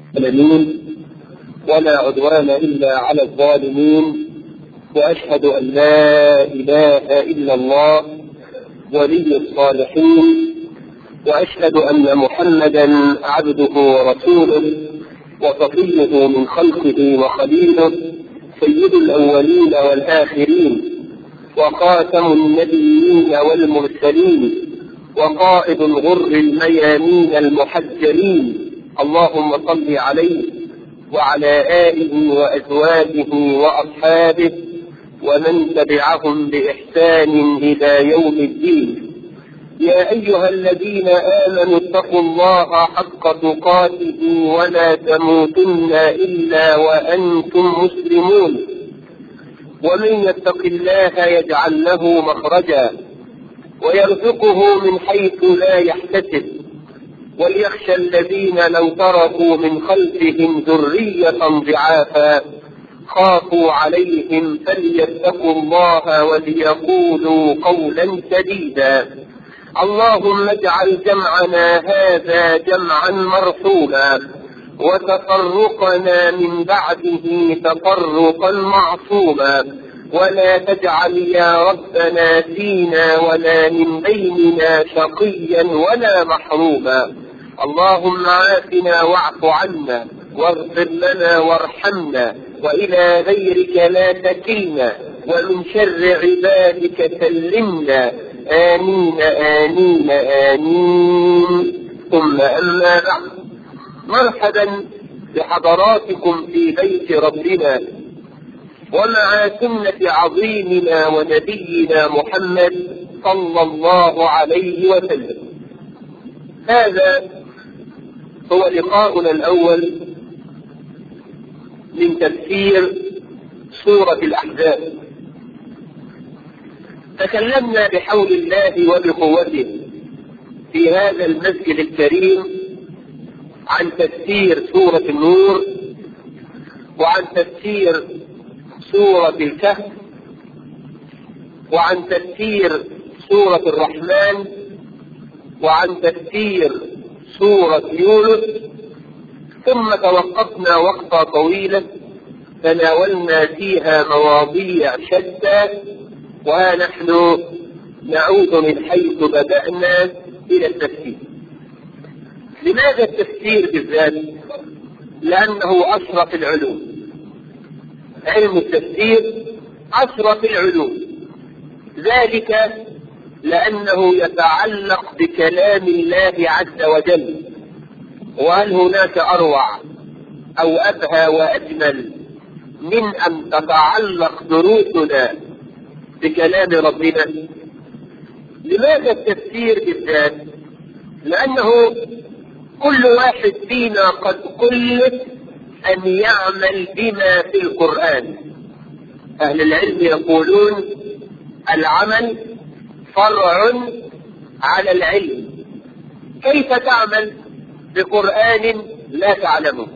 العالمين ولا عدوان إلا على الظالمين وأشهد أن لا إله إلا الله ولي الصالحين وأشهد أن محمدا عبده ورسوله وصفيه من خلقه وخليله سيد الأولين والآخرين وخاتم النبيين والمرسلين وقائد الغر الميامين المحجلين اللهم صل عليه وعلى آله وأزواجه وأصحابه ومن تبعهم بإحسان إلى يوم الدين يا أيها الذين آمنوا اتقوا الله حق تقاته ولا تموتن إلا وأنتم مسلمون ومن يتق الله يجعل له مخرجا ويرزقه من حيث لا يحتسب وليخشى الذين لو تركوا من خلفهم ذرية ضعافا خافوا عليهم فليتقوا الله وليقولوا قولا سديدا اللهم اجعل جمعنا هذا جمعا مرحوما وتفرقنا من بعده تفرقا معصوما ولا تجعل يا ربنا فينا ولا من بيننا شقيا ولا محروما اللهم عافنا واعف عنا واغفر لنا وارحمنا والى غيرك لا تكلنا ومن شر عبادك سلمنا امين امين امين ثم اما بعد مرحبا بحضراتكم في بيت ربنا ومع سنة عظيمنا ونبينا محمد صلى الله عليه وسلم هذا هو لقاؤنا الأول من تفسير سورة الأحزاب تكلمنا بحول الله وبقوته في هذا المسجد الكريم عن تفسير سورة النور وعن تفسير سورة الكهف وعن تفسير سورة الرحمن وعن تفسير سورة يونس ثم توقفنا وقفة طويلة تناولنا فيها مواضيع شتى ونحن نعود من حيث بدأنا إلى التفسير لماذا التفسير بالذات؟ لأنه أشرف العلوم علم التفسير أشرف العلوم ذلك لأنه يتعلق بكلام الله عز وجل وهل هناك أروع أو أبهى وأجمل من أن تتعلق دروسنا بكلام ربنا لماذا التفسير بالذات لأنه كل واحد فينا قد كلف أن يعمل بما في القرآن أهل العلم يقولون العمل فرع على العلم كيف تعمل بقرآن لا تعلمه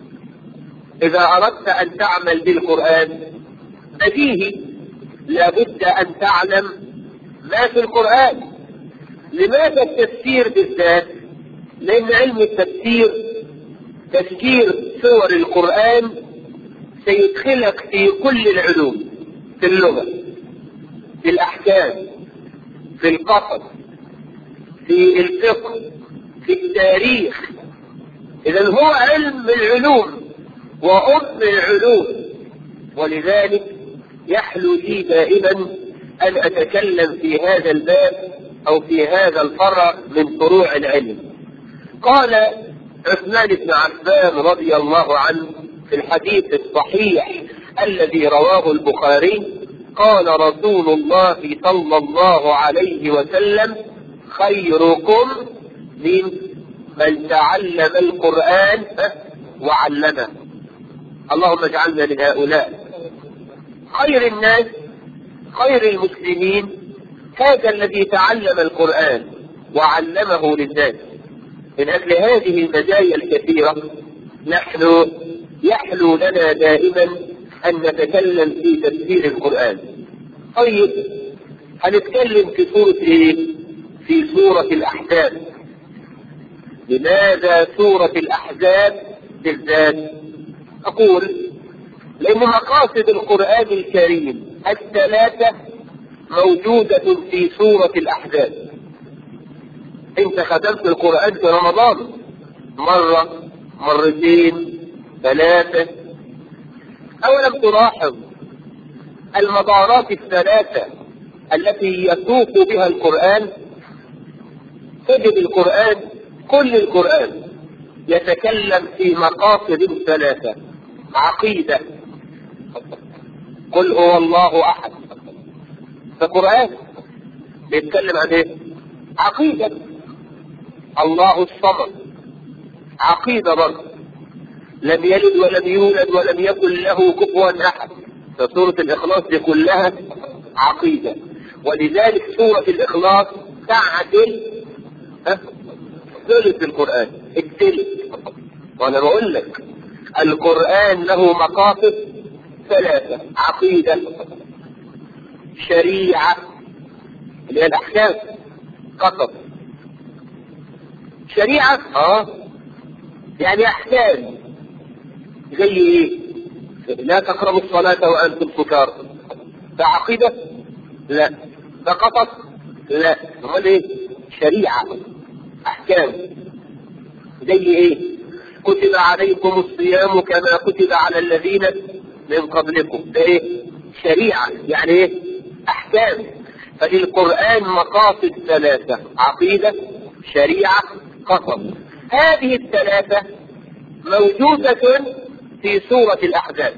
إذا أردت أن تعمل بالقرآن بديهي لابد أن تعلم ما في القرآن لماذا التفسير بالذات لأن علم التفسير تفسير سور القرآن سيدخلك في كل العلوم في اللغة في الأحكام في القصص في الفقه في التاريخ إذا هو علم العلوم وأم العلوم ولذلك يحلو لي دائما أن أتكلم في هذا الباب أو في هذا الفرع من فروع العلم قال عثمان بن عفان رضي الله عنه في الحديث الصحيح الذي رواه البخاري قال رسول الله صلى الله عليه وسلم خيركم من من تعلم القرآن وعلمه اللهم اجعلنا من هؤلاء خير الناس خير المسلمين هذا الذي تعلم القرآن وعلمه للناس من أجل هذه المزايا الكثيرة نحن يحلو لنا دائما أن نتكلم في تفسير القرآن طيب هنتكلم في سورة إيه؟ في سورة الأحزاب لماذا سورة الأحزاب بالذات أقول لأن مقاصد القرآن الكريم الثلاثة موجودة في سورة الأحزاب أنت ختمت القرآن في رمضان مرة مرتين ثلاثة أولم تلاحظ المدارات الثلاثة التي يسوق بها القرآن تجد القرآن كل القرآن يتكلم في مقاصد ثلاثة عقيدة قل هو الله أحد فالقرآن بيتكلم عن ايه؟ عقيدة الله الصمد عقيدة برضه لم يلد ولم يولد ولم يكن له كفوا أحد فسورة الإخلاص دي كلها عقيدة ولذلك سورة الإخلاص تعدل ثلث القرآن الثلث وأنا بقول لك القرآن له مقاصد ثلاثة عقيدة شريعة اللي هي الأحكام قصص شريعة اه يعني أحكام زي إيه؟ لا تقربوا الصلاة وأنتم سكارى ده عقيدة؟ لا ده قصص؟ لا امال ايه؟ شريعة أحكام زي إيه؟ كتب عليكم الصيام كما كتب على الذين من قبلكم ده إيه؟ شريعة يعني إيه؟ أحكام فللقرآن مقاصد ثلاثة عقيدة شريعة قصص هذه الثلاثة موجودة في سورة الأحزاب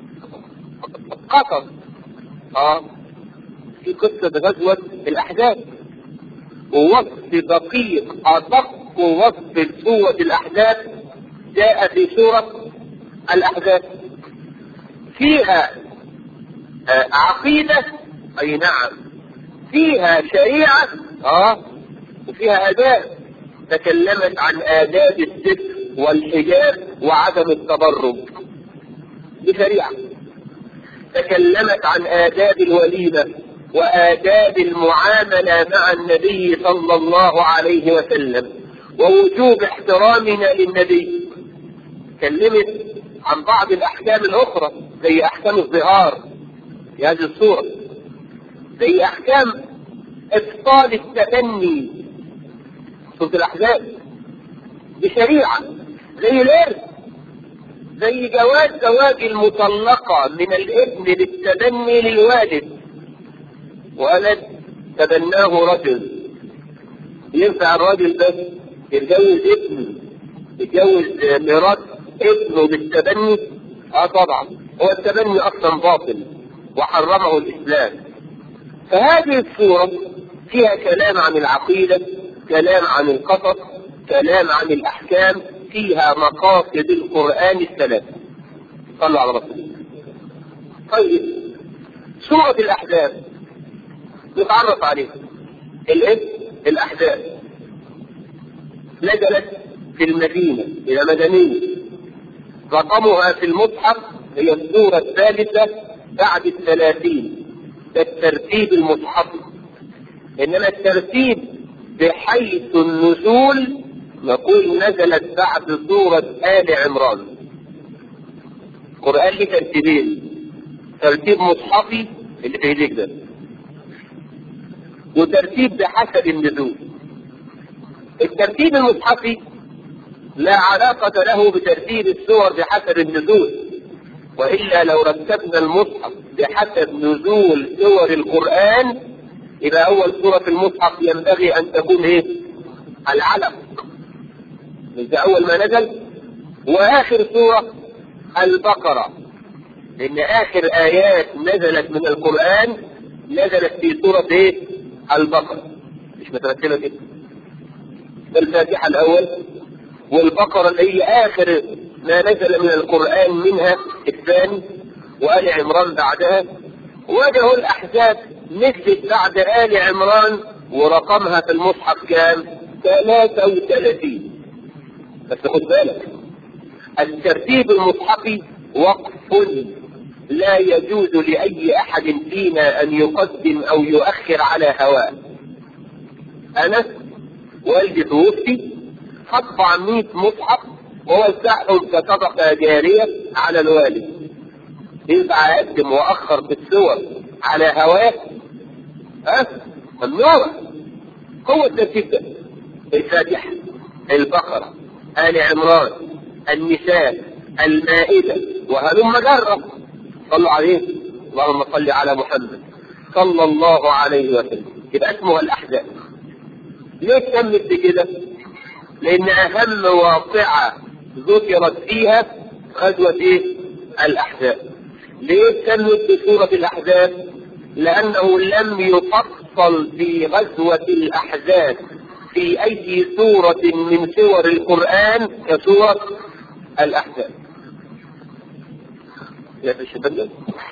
قصص اه في قصة غزوة الأحزاب ووصف دقيق أدق وصف سورة الأحزاب جاء في سورة الأحزاب فيها آه عقيدة أي نعم فيها شريعة اه وفيها آداب تكلمت عن آداب الستر والحجاب وعدم التبرج بشريعة تكلمت عن آداب الوليمة وآداب المعاملة مع النبي صلى الله عليه وسلم ووجوب احترامنا للنبي تكلمت عن بعض الأحكام الأخرى زي أحكام الظهار في هذه الصورة زي أحكام إبطال التبني سورة الأحزاب بشريعة زي الإرث زي جواز زواج المطلقة من الابن للتبني للوالد ولد تبناه رجل ينفع الراجل بس يتجوز ابن يتجوز مرات ابنه بالتبني اه طبعا هو التبني اصلا باطل وحرمه الاسلام فهذه السورة فيها كلام عن العقيدة كلام عن القصص كلام عن الاحكام فيها مقاصد القرآن الثلاثة صلوا على رسول الله طيب سورة الأحزاب نتعرف عليها الاسم الأحزاب نزلت في المدينة إلى مدنية رقمها في المصحف هي السورة الثالثة بعد الثلاثين ده الترتيب المصحفي إنما الترتيب بحيث النزول نقول نزلت بعد سورة آل عمران القرآن ليه ترتيبين ترتيب مصحفي اللي في ايديك ده وترتيب بحسب النزول الترتيب المصحفي لا علاقة له بترتيب السور بحسب النزول وإلا لو رتبنا المصحف بحسب نزول سور القرآن يبقى أول سورة في المصحف ينبغي أن تكون إيه؟ العلق ده أول ما نزل وآخر سورة البقرة لأن آخر آيات نزلت من القرآن نزلت في سورة إيه؟ البقرة مش مترتبة كده الفاتحة الأول والبقرة اللي هي آخر ما نزل من القرآن منها الثاني وآل عمران بعدها وجه الأحزاب نزلت بعد آل عمران ورقمها في المصحف كام؟ 33 بس خد بالك الترتيب المصحفي وقف لا يجوز لأي أحد فينا أن يقدم أو يؤخر على هواه أنا والدي توفي هطبع 100 مصحف ووزعهم كصدقة جارية على الوالد ينفع أقدم وأخر بالسور على هواه ها ممنوع هو الترتيب ده الفاتحة البقرة آل عمران النساء المائدة وهلم جرة صلوا عليه اللهم صل على محمد صلى الله عليه وسلم يبقى اسمها الأحزاب ليه تمت بكده؟ لأن أهم واقعة ذكرت فيها غزوة إيه؟ الأحزاب. ليه تمت بسورة الأحزاب؟ لأنه لم يفصل في غزوة الأحزاب في أي سورة من سور القرآن كسورة الأحزاب. يا الشباب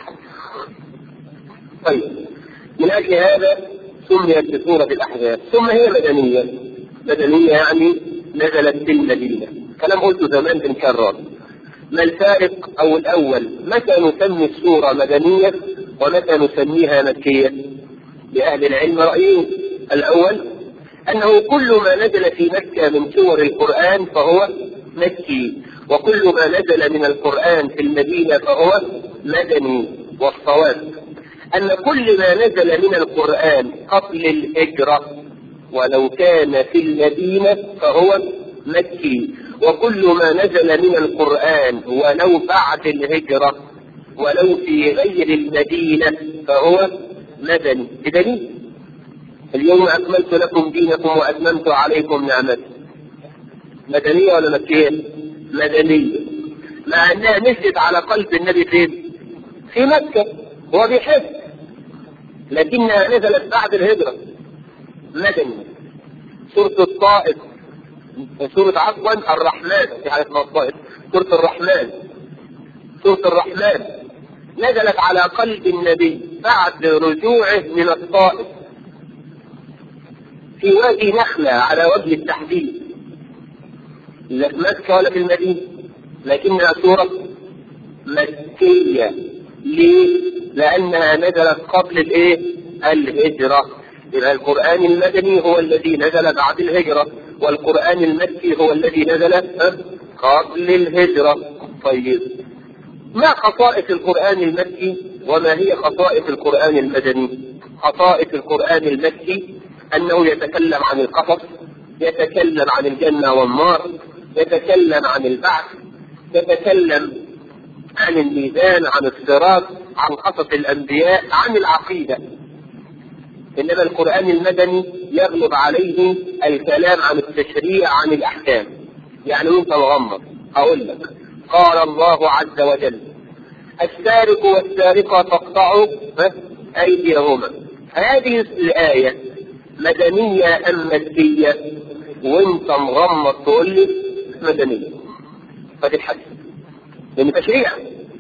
طيب من أجل هذا سميت بسورة الأحزاب ثم هي مدنية مدنية يعني نزلت في المدينة كلام قلته زمان بنكرر ما الفارق أو الأول متى نسمي السورة مدنية ومتى نسميها مكية لأهل العلم رأيين الأول أنه كل ما نزل في مكة من سور القرآن فهو مكي وكل ما نزل من القرآن في المدينة فهو مدني والصواب أن كل ما نزل من القرآن قبل الهجرة ولو كان في المدينة فهو مكي وكل ما نزل من القرآن ولو بعد الهجرة ولو في غير المدينة فهو مدني بدليل اليوم أكملت لكم دينكم وأتممت عليكم نعمتي مدنية ولا مكية؟ مدنية مع أنها نزلت على قلب النبي فين؟ في مكة هو بيحب لكنها نزلت بعد الهجرة مدني سورة الطائف سورة عفوا الرحمن في حالة اسمها الطائف سورة الرحمن سورة الرحمن نزلت على قلب النبي بعد رجوعه من الطائف في وادي نخلة على وجه التحديد لا في مكة ولا في المدينة لكنها سورة مكية ليه؟ لأنها نزلت قبل الإيه؟ الهجرة يبقى القرآن المدني هو الذي نزل بعد الهجرة والقرآن المكي هو الذي نزل قبل الهجرة طيب ما خصائص القرآن المكي وما هي خصائص القرآن المدني خصائص القرآن المكي أنه يتكلم عن القصص يتكلم عن الجنة والنار يتكلم عن البعث يتكلم عن الميزان عن الصراط عن قصص الأنبياء عن العقيدة إنما القرآن المدني يغلب عليه الكلام عن التشريع عن الأحكام يعني وأنت مغمض أقول لك قال الله عز وجل السارق والسارقة فاقطعوا أيديهما هذه الآية مدنية أم مكية وأنت مغمض تقول لي مدنية فتتحدث لأن تشريع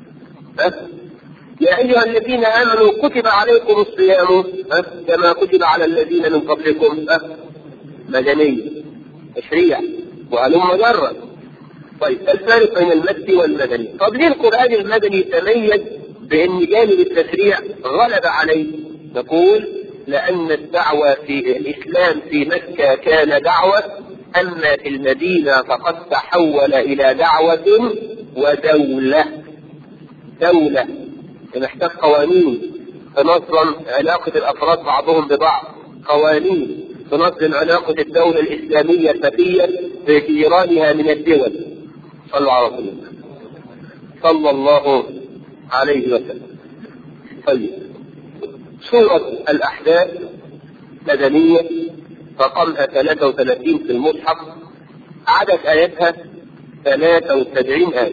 يا أيها الذين آمنوا كتب عليكم الصيام كما كتب على الذين من قبلكم مدنية تشريع وهلم مجرد طيب الفارق بين المكي والمدني طب ليه القرآن المدني تميز بأن جانب التشريع غلب عليه نقول لأن الدعوة في الإسلام في مكة كان دعوة أما في المدينة فقد تحول إلى دعوة ودولة دولة محتاج قوانين تنظم علاقة الأفراد بعضهم ببعض قوانين تنظم علاقة الدولة الإسلامية الفتية بجيرانها من الدول صلوا على رسول الله صلى الله عليه وسلم طيب سورة الأحزاب مدنية رقمها 33 في المصحف عدد آياتها 73 آية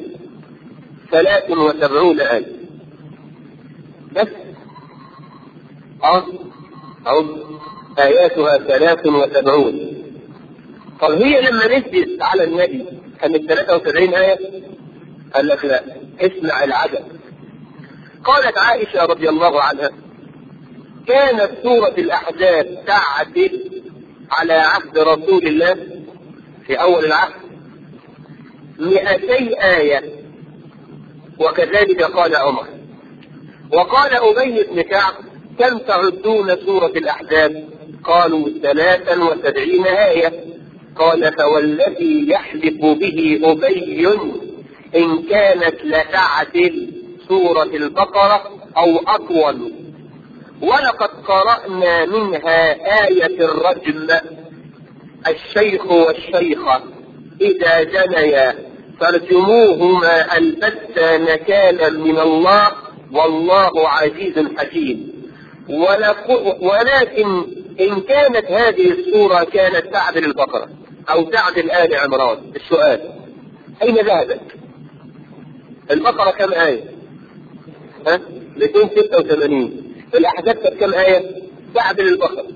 73 آية بس أو أو آياتها 73 طب هي لما نزلت على النبي كانت 73 آية قال لك لا اسمع العدد قالت عائشة رضي الله عنها كانت سورة الأحزاب تعدل على عهد رسول الله في أول العهد مئتي آية وكذلك قال عمر وقال أبي بن كعب كم تعدون سورة الأحزاب قالوا ثلاثا وسبعين آية قال فوالذي يحلف به أبي إن كانت لتعدل سورة البقرة أو أطول ولقد قرأنا منها آية الرجم الشيخ والشيخة إذا جنيا فارجموهما البتة نكالا من الله والله عزيز حكيم ولكن إن كانت هذه السورة كانت تعدل البقرة أو تعدل آل عمران السؤال أين ذهبت؟ البقرة كم آية؟ ها؟ 286 الأحزاب كانت كم آية؟ تعدل البقرة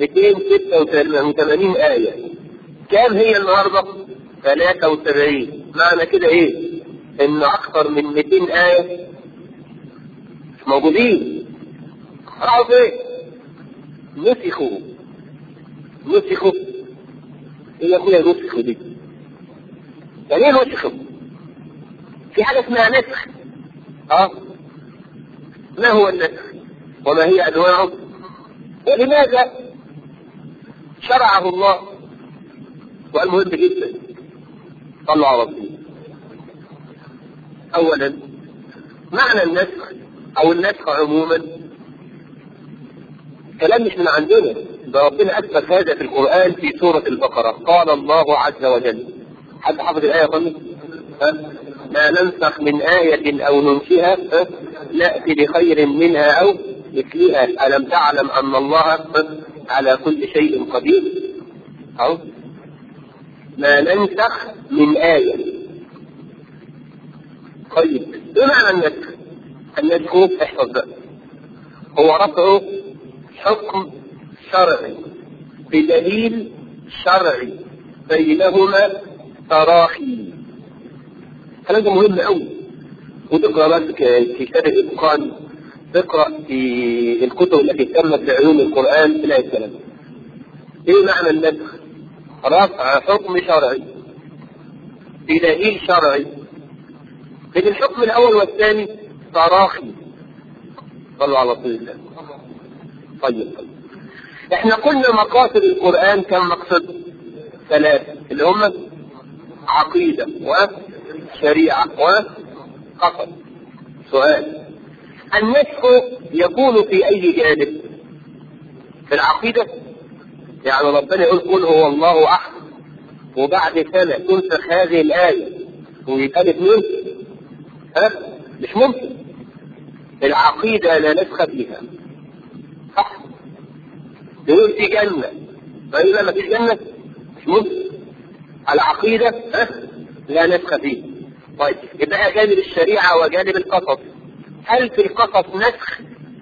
286 آية كم هي النهارده؟ 73 معنى كده ايه؟ ان اكثر من 200 آية مش موجودين راحوا فين؟ نسخوا نسخوا ايه يا اخويا نسخوا دي؟ يعني ايه نسخوا؟ في حاجة اسمها نسخ اه ما هو النسخ؟ وما هي انواعه؟ ولماذا شرعه الله؟ سؤال مهم جدا صلوا على رسول اولا معنى النسخ او النسخ عموما كلام مش من عندنا ده ربنا اثبت هذا في القران في سوره البقره قال الله عز وجل حد حافظ الايه يا ما ننسخ من آية أو ننشئها نأتي بخير منها أو مثلها ألم تعلم أن الله على كل شيء قدير أو ما ننسخ من آية طيب ايه معنى النسخ؟ النسخ احفظ بقى هو رفع حكم شرعي بدليل شرعي بينهما تراخي الكلام ده مهم قوي وتقرا بس كتاب الاتقان تقرا في الكتب التي تمت بعلوم القران تلاقي الكلام ايه معنى النسخ؟ رفع حكم شرعي بدليل شرعي لكن الحكم الاول والثاني تراخي صلوا على رسول الله طيب طيب احنا قلنا مقاصد القران كم مقصد ثلاثه اللي هم عقيده وشريعه وقصد سؤال النسخ يكون في اي جانب في العقيده يعني ربنا يقول قل هو الله احد وبعد سنه تنسخ هذه الايه ويبقى الاثنين ها مش ممكن العقيده لا نسخ فيها صح يقول في جنه فاذا ما فيش جنه مش ممكن العقيده ها لا نسخ فيه طيب يبقى جانب الشريعه وجانب القصص هل في القصص نسخ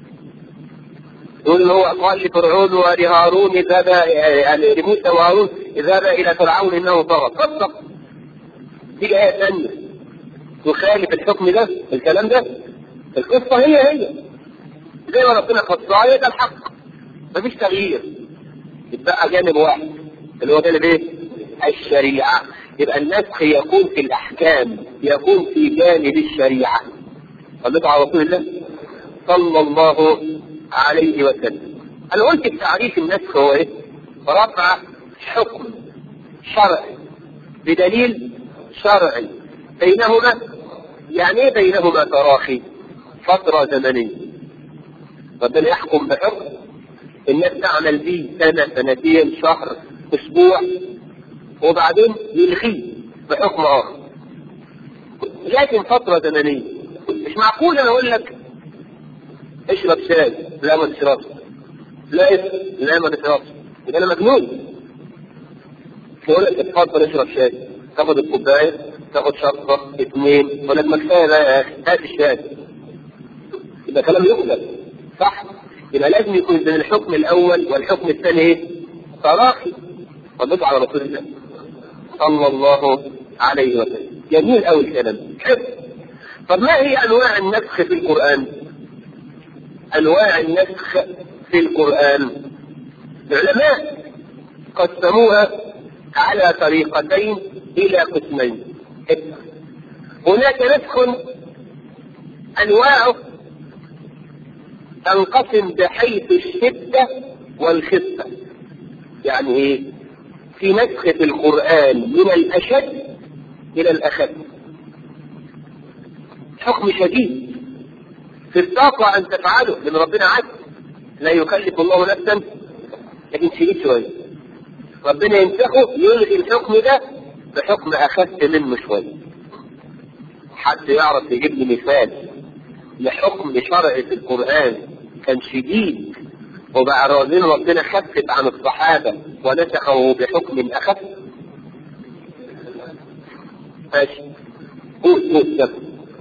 يقول هو قال لفرعون ولهارون اذهب يعني لموسى وهارون اذهب الى فرعون انه طغى صدق تيجي ايه ثانيه تخالف الحكم ده الكلام ده القصه هي هي زي ما ربنا خصها هي ده الحق مفيش تغيير يبقى جانب واحد اللي هو جانب ايه؟ الشريعه يبقى النسخ يكون في الاحكام يكون في جانب الشريعه صليت على رسول الله صلى الله عليه وسلم انا قلت التعريف النسخ هو ايه رفع حكم شرعي بدليل شرعي بينهما يعني ايه بينهما تراخي فترة زمنية ربنا يحكم بحكم الناس تعمل به سنة سنتين شهر اسبوع وبعدين يلغيه بحكم اخر لكن فترة زمنية مش معقول انا اقول لك اشرب شاي لا ما تشربش لا لا ما تشربش يبقى انا مجنون بقول لك اتفضل اشرب شاي تاخد الكوبايه تاخد شطه اثنين يقول لك ما كفايه بقى يا اخي هات الشاي يبقى كلام يقبل صح يبقى لازم يكون بين الحكم الاول والحكم الثاني ايه؟ تراخي صليت على رسول الله صلى الله عليه وسلم جميل قوي الكلام حلو طب ما هي انواع النسخ في القران؟ انواع النسخ في القران العلماء قسموها على طريقتين الى قسمين هناك نسخ انواعه تنقسم بحيث الشده والخفه يعني ايه في نسخ في القرآن من الأشد إلى الأخف حكم شديد في الطاقة أن تفعله لأن ربنا عدل لا يكلف الله نفسا لكن شديد شوية ربنا ينسخه يلغي الحكم ده بحكم أخف منه شوية حد يعرف يجيب لي مثال لحكم شرعي في القرآن كان شديد وبقى راضين ربنا خفف عن الصحابة ونسخه بحكم أخف ماشي قول قول ده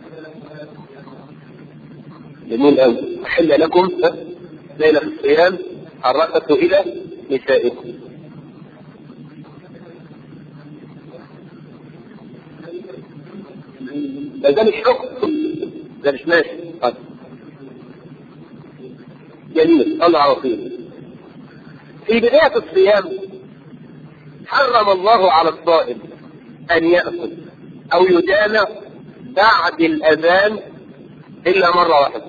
جميل قوي أحل لكم ليلة الصيام الرأفة إلى نسائكم ده مش حكم ده مش ماشي طيب جميل الله عظيم في بداية الصيام حرم الله على الصائم أن يأكل أو يجامع بعد الأذان إلا مرة واحدة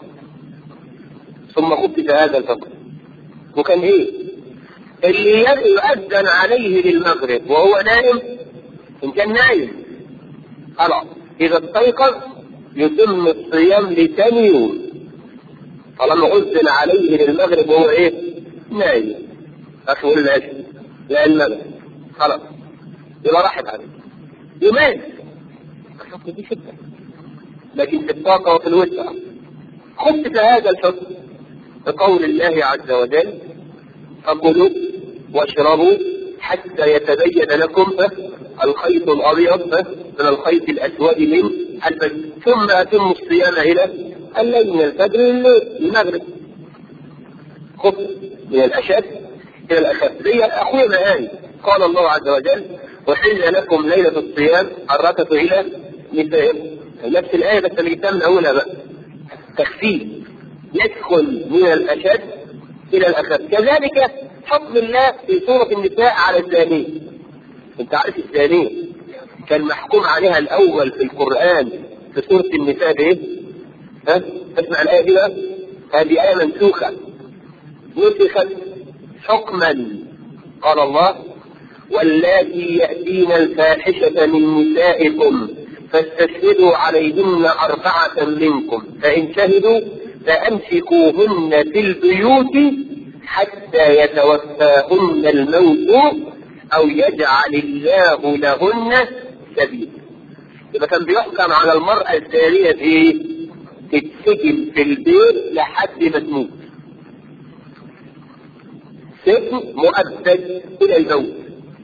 ثم خفف هذا الفقر وكان إيه؟ اللي يؤذن عليه للمغرب وهو نائم إن كان نايم خلاص إذا استيقظ يتم الصيام لثاني يوم طالما أذن عليه للمغرب وهو إيه؟ نايم أخي يقول لي لا المغرب خلاص يبقى راحت عليه يومين الحكم دي شدة لكن في الطاقة وفي الوسع خفف هذا الحكم بقول الله عز وجل فكلوا واشربوا حتى يتبين لكم الخيط الابيض من الخيط الاسود من الفجر ثم اتموا الصيام الى الليل من الفجر للمغرب خف من الاشد الى الاخف زي اخويا مهاني قال الله عز وجل وحل لكم ليله الصيام الركض الى نسائكم نفس الايه بس اللي جبتها من اولها بقى تخفيف يدخل من الاشد الى الاخف كذلك حكم الله في سوره النساء على الزانيه انت عارف الزانيه كان محكوم عليها الاول في القران في سوره النساء بايه؟ ها؟ اسمع الايه دي بقى هذه ايه منسوخه نسخت حكما قال الله واللاتي ياتين الفاحشه من نسائكم فاستشهدوا عليهن أربعة منكم فإن شهدوا فأمسكوهن في البيوت حتى يتوفاهن الموت أو يجعل الله لهن سبيلا يبقى كان بيحكم على المرأة الزانية في تتسجن في البيت لحد ما تموت سجن مؤبد إلى الموت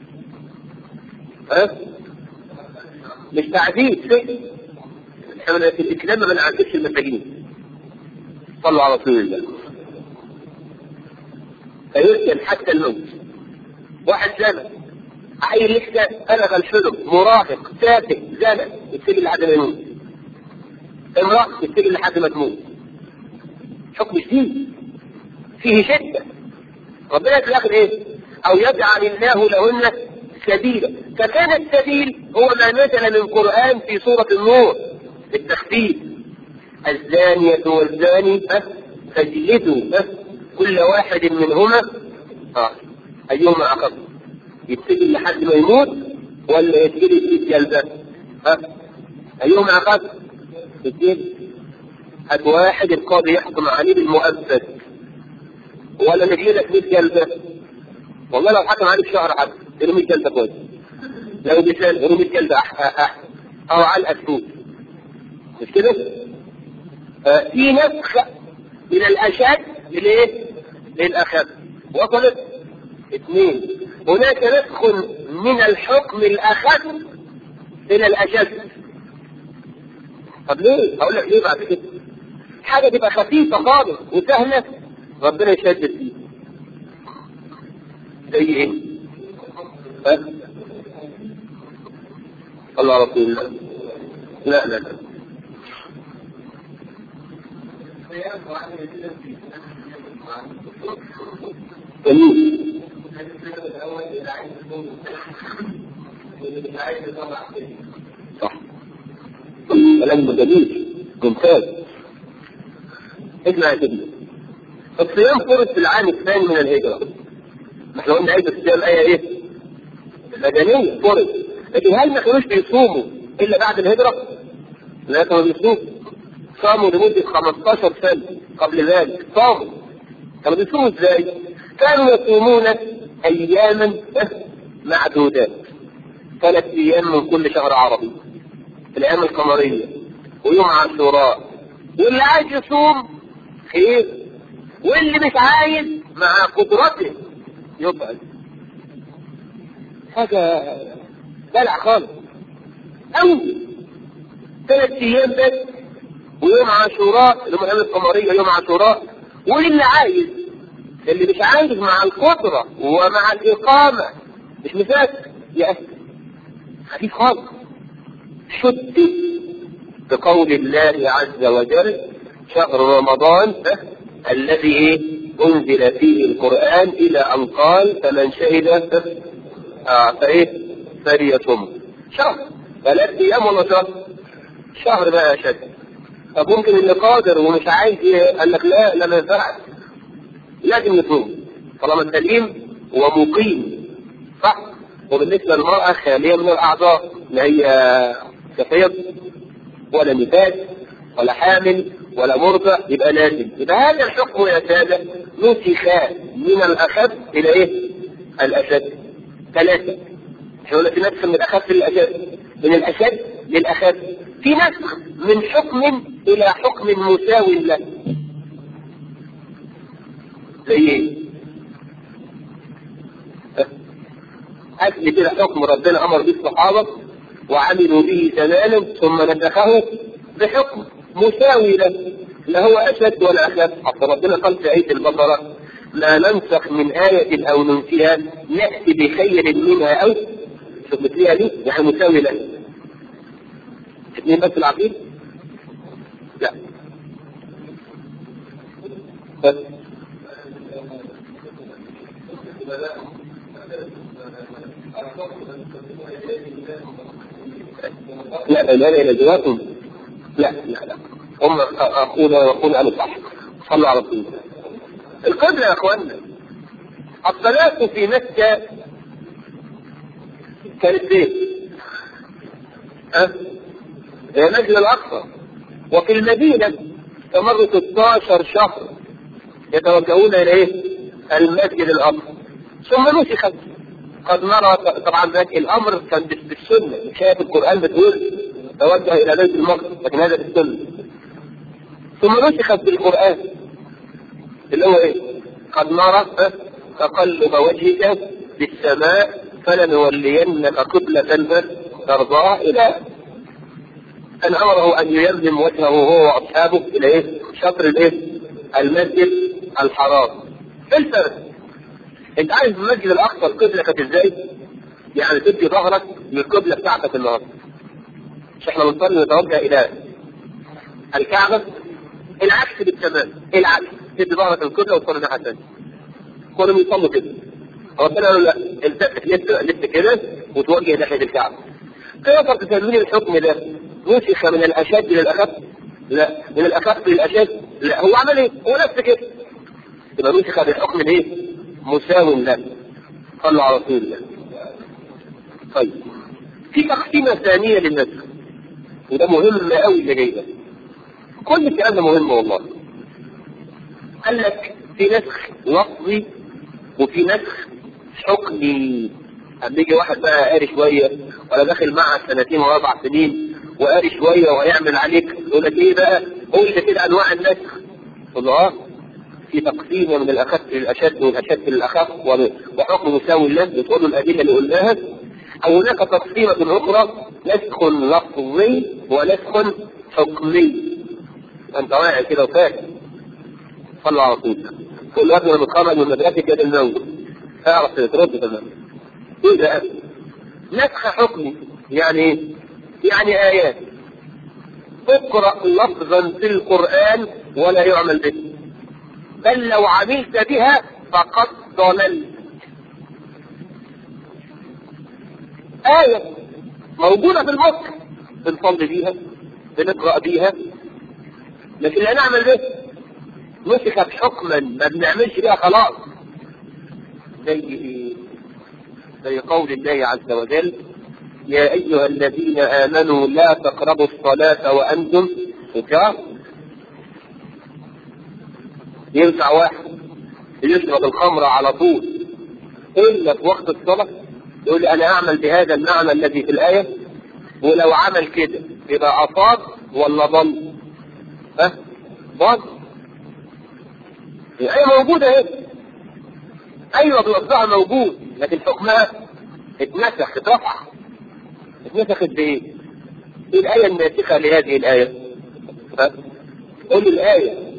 ها؟ مش تعذيب سجن احنا في الاسلام ما بنعذبش المساجين صلوا على رسول الله فيسجن حتى الموت واحد زمن عيل لسه بلغ الحلم مراهق سافه زمن يتسجن لحد ما يموت امرأة يتسجن لحد ما تموت حكم شديد فيه شدة ربنا في الاخر ايه؟ او يجعل الله لهن سبيلا فكان السبيل هو ما نزل من قرآن في سورة النور بالتخفيف الزانية والزاني فاجلدوا كل واحد منهما اه أيهما أخف يتسجل لحد ما يموت ولا يتجلد في جلدة ها أيهما أخف يتجلد هات واحد القاضي يحكم عليه بالمؤبد ولا نجلدك 100 جلدة والله لو حكم عليك شهر حد يرمي 100 جلدة كويس لو مثال يرمي 100 جلدة أح أو على الأسود مش كده؟ آه في نسخ من الأشد لإيه؟ للأخف وصلت اثنين هناك نسخ من الحكم الأخف إلى الأشد طب ليه؟ هقول لك ليه بعد كده؟ حاجة تبقى خفيفة خالص وسهلة ربنا يشدد فيها زي ايه؟ ها؟ الله رسول الله لا لا لا جميل صح كلام جميل ممتاز اسمع يا سيدنا الصيام فرض في العام الثاني من الهجرة احنا قلنا آية الصيام آية ايه؟ بدنيه فرض لكن هل ما كانوش بيصوموا الا بعد الهجره؟ لا كانوا بيصوموا صاموا لمده 15 سنه قبل ذلك صاموا كانوا بيصوموا ازاي؟ كانوا يصومون اياما معدودات ثلاث ايام من كل شهر عربي في الايام القمريه ويوم عاشوراء واللي عايز يصوم خير واللي مش عايز مع قدرته يبعد حاجة دلع خالص أوي ثلاث أيام بس ويوم عاشوراء اللي هم الأيام القمرية يوم عاشوراء واللي عايز اللي مش عايز مع القدرة ومع الإقامة مش مسافر يا أخي خفيف خالص شدد بقول الله عز وجل شهر رمضان الذي ايه انزل فيه القران الى ان قال فمن شهد آه فايه فليصم شهر ثلاث ايام ولا شهر شهر بقى اشد طب ممكن اللي قادر ومش عايز ايه قال لك لا لا ما ينفعش لازم يصوم طالما سليم ومقيم صح وبالنسبه للمراه خاليه من الاعضاء لا هي كفيض ولا نفاس ولا حامل ولا مرضى يبقى لازم يبقى هذا الحكم يا ساده نسخ من الاخف الى ايه؟ الاشد ثلاثه احنا قلنا في نسخ من الاخف للاشد من الاشد للاخف في نسخ من حكم الى حكم مساو له زي ايه؟ أكل كده حكم ربنا أمر به الصحابة وعملوا به تماما ثم نسخه بحكم مساوي له لا هو اشد ولا اخف حتى ربنا قال في ايه البقره لا ننسخ من آية أو ننسيها نأتي بخير منها أو شوف مثلها دي يعني مساوي له اثنين بس العقيد لا بس لا لا إلى جوابهم لا لا لا هم أقول ويقول أنا صح صلوا على رسول الله القبلة يا أخوانا الصلاة في مكة كانت فين؟ أه؟ هي مسجد الأقصى وفي المدينة استمروا 16 شهر يتوجهون إلى إيه؟ المسجد الأقصى ثم نسخت قد نرى طبعا ذلك الامر كان بالسنه شايف القران بتقول توجه الى بيت المقدس لكن هذا بالسنه ثم نسخت بالقران اللي هو ايه؟ قد نرى تقلب وجهك بالسماء فلنولينك قبلة ترضاها الى ان امره ان ييمم وجهه هو واصحابه الى ايه؟ شطر الايه؟ المسجد الحرام. ايه الفرق؟ انت عارف المسجد الاقصى القبله كانت ازاي؟ يعني تدي ظهرك للقبله بتاعتك النهارده. مش احنا بنصلي نتوجه الى الكعبه العكس بالتمام العكس تدي ظهرك للقبله وتصلي الناحيه الثانيه. كانوا بيصلوا كده. ربنا قال له لا التفت لف لف كده وتوجه ناحيه الكعبه. تقدر تسميني الحكم ده نسخ من الاشد للاخف؟ لا من الاخف للاشد؟ لا هو عمل ايه؟ هو نفس كده. يبقى نسخ بالحكم الايه؟ مساو له صلوا على رسول الله طيب في تقسيمة ثانية للنسخ وده مهم قوي اللي جاي ده كل الكلام ده مهم والله قال لك في نسخ لفظي وفي نسخ حكمي اما يجي واحد بقى قاري شويه ولا داخل معهد سنتين واربع سنين وقاري شويه وهيعمل عليك يقول لك ايه بقى قول لي كده انواع النسخ تقول له اه في تقسيم من الاخف للاشد والاشد للاخف وحكم مساوي له بتقول الادله اللي قلناها او هناك تقسيمه اخرى نسخ لفظي ونسخ حكمي انت واعي كده وفاهم صلوا على رسول الله كل واحد لما تخرج من المدرسه كده النوم اعرف ترد تمام ايه ده نسخ حكمي يعني ايه؟ يعني ايات تقرا لفظا في القران ولا يعمل به بل لو عملت بها فقد ضللت آية موجودة في المصحف بنصلي بيها بنقرأ بيها لكن لا نعمل به نسخت حكما ما بنعملش بيها خلاص زي ايه؟ زي قول الله عز وجل يا أيها الذين آمنوا لا تقربوا الصلاة وأنتم سكارى ينفع واحد يشرب الخمر على طول إلا في وقت الصلاة يقول أنا أعمل بهذا المعنى الذي في الآية ولو عمل كده يبقى أصاب ولا ضل؟ ها؟ ضل الآية موجودة اهي أيوة بلفظها موجود لكن حكمها اتنسخ اترفع اتنسخت بإيه؟ إيه الآية الناسخة لهذه الآية؟ ها؟ قول لي الآية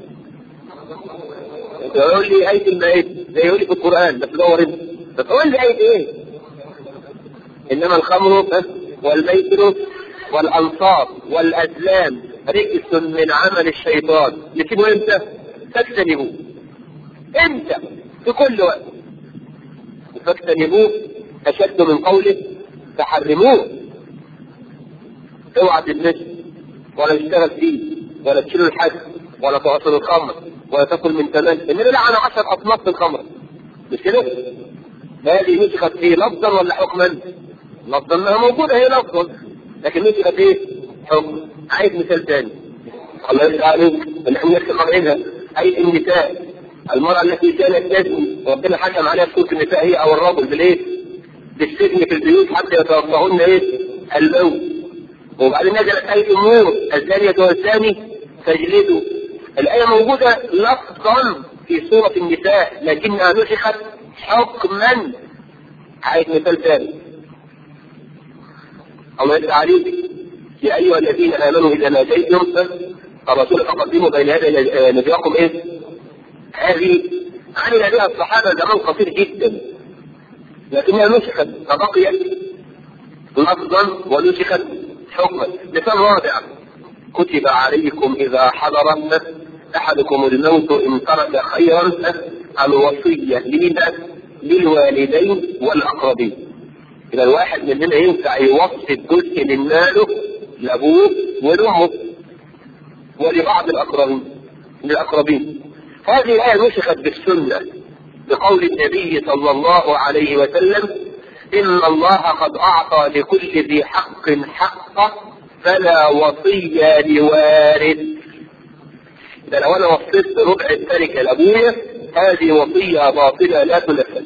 يقول لي آية المائدة زي يقول لي في القرآن بس دور انت بس قول لي آية إيه؟ إنما الخمر والميسر والأنصاب والأزلام رجس من عمل الشيطان نسيبه امتى؟ فاجتنبوه امتى؟ في كل وقت فاجتنبوه أشد من قوله فحرموه اوعى تلمسه ولا تشتغل فيه ولا تشيل الحد ولا تعصر الخمر ولا تاكل من تمام النبي لعن عشر اصناف في الخمر مش كده؟ هذه نسخت فيه لفظا ولا حكما؟ لفظا انها موجوده هي لفظا لكن نسخت ايه؟ حكم عايز مثال ثاني الله يرضى عليك ان احنا نرسم عليها اي النساء المرأة التي كانت تزني وربنا حكم عليها في سورة النساء هي او الرجل بالايه؟ بالسجن في البيوت حتى يتوفاهن ايه؟ الموت وبعدين نزلت آية النور الزانية والزاني فاجلدوا الآية موجودة لفظا في سورة النساء لكنها نسخت حكما عايز مثال ثاني الله يرضى عليك يا أيها الذين آمنوا إذا ناجيتم الرسول فقدموا بين يدي نبيكم إيه؟ هذه عمل بها الصحابة زمان قصير جدا لكنها نسخت فبقيت لفظا ونسخت حكما مثال رابع كتب عليكم إذا حضر أحدكم الموت إن ترك خيرا الوصية لنا للوالدين والأقربين إذا الواحد مننا ينفع يوصي جزء من ماله لأبوه ولأمه ولبعض الأقربين للأقربين هذه الآية نسخت بالسنة بقول النبي صلى الله عليه وسلم إن الله قد أعطى لكل ذي حق حقه فلا وصية لوارث إذا لو أنا وصيت ربع التركة لأبويا هذه وصية باطلة لا تنفذ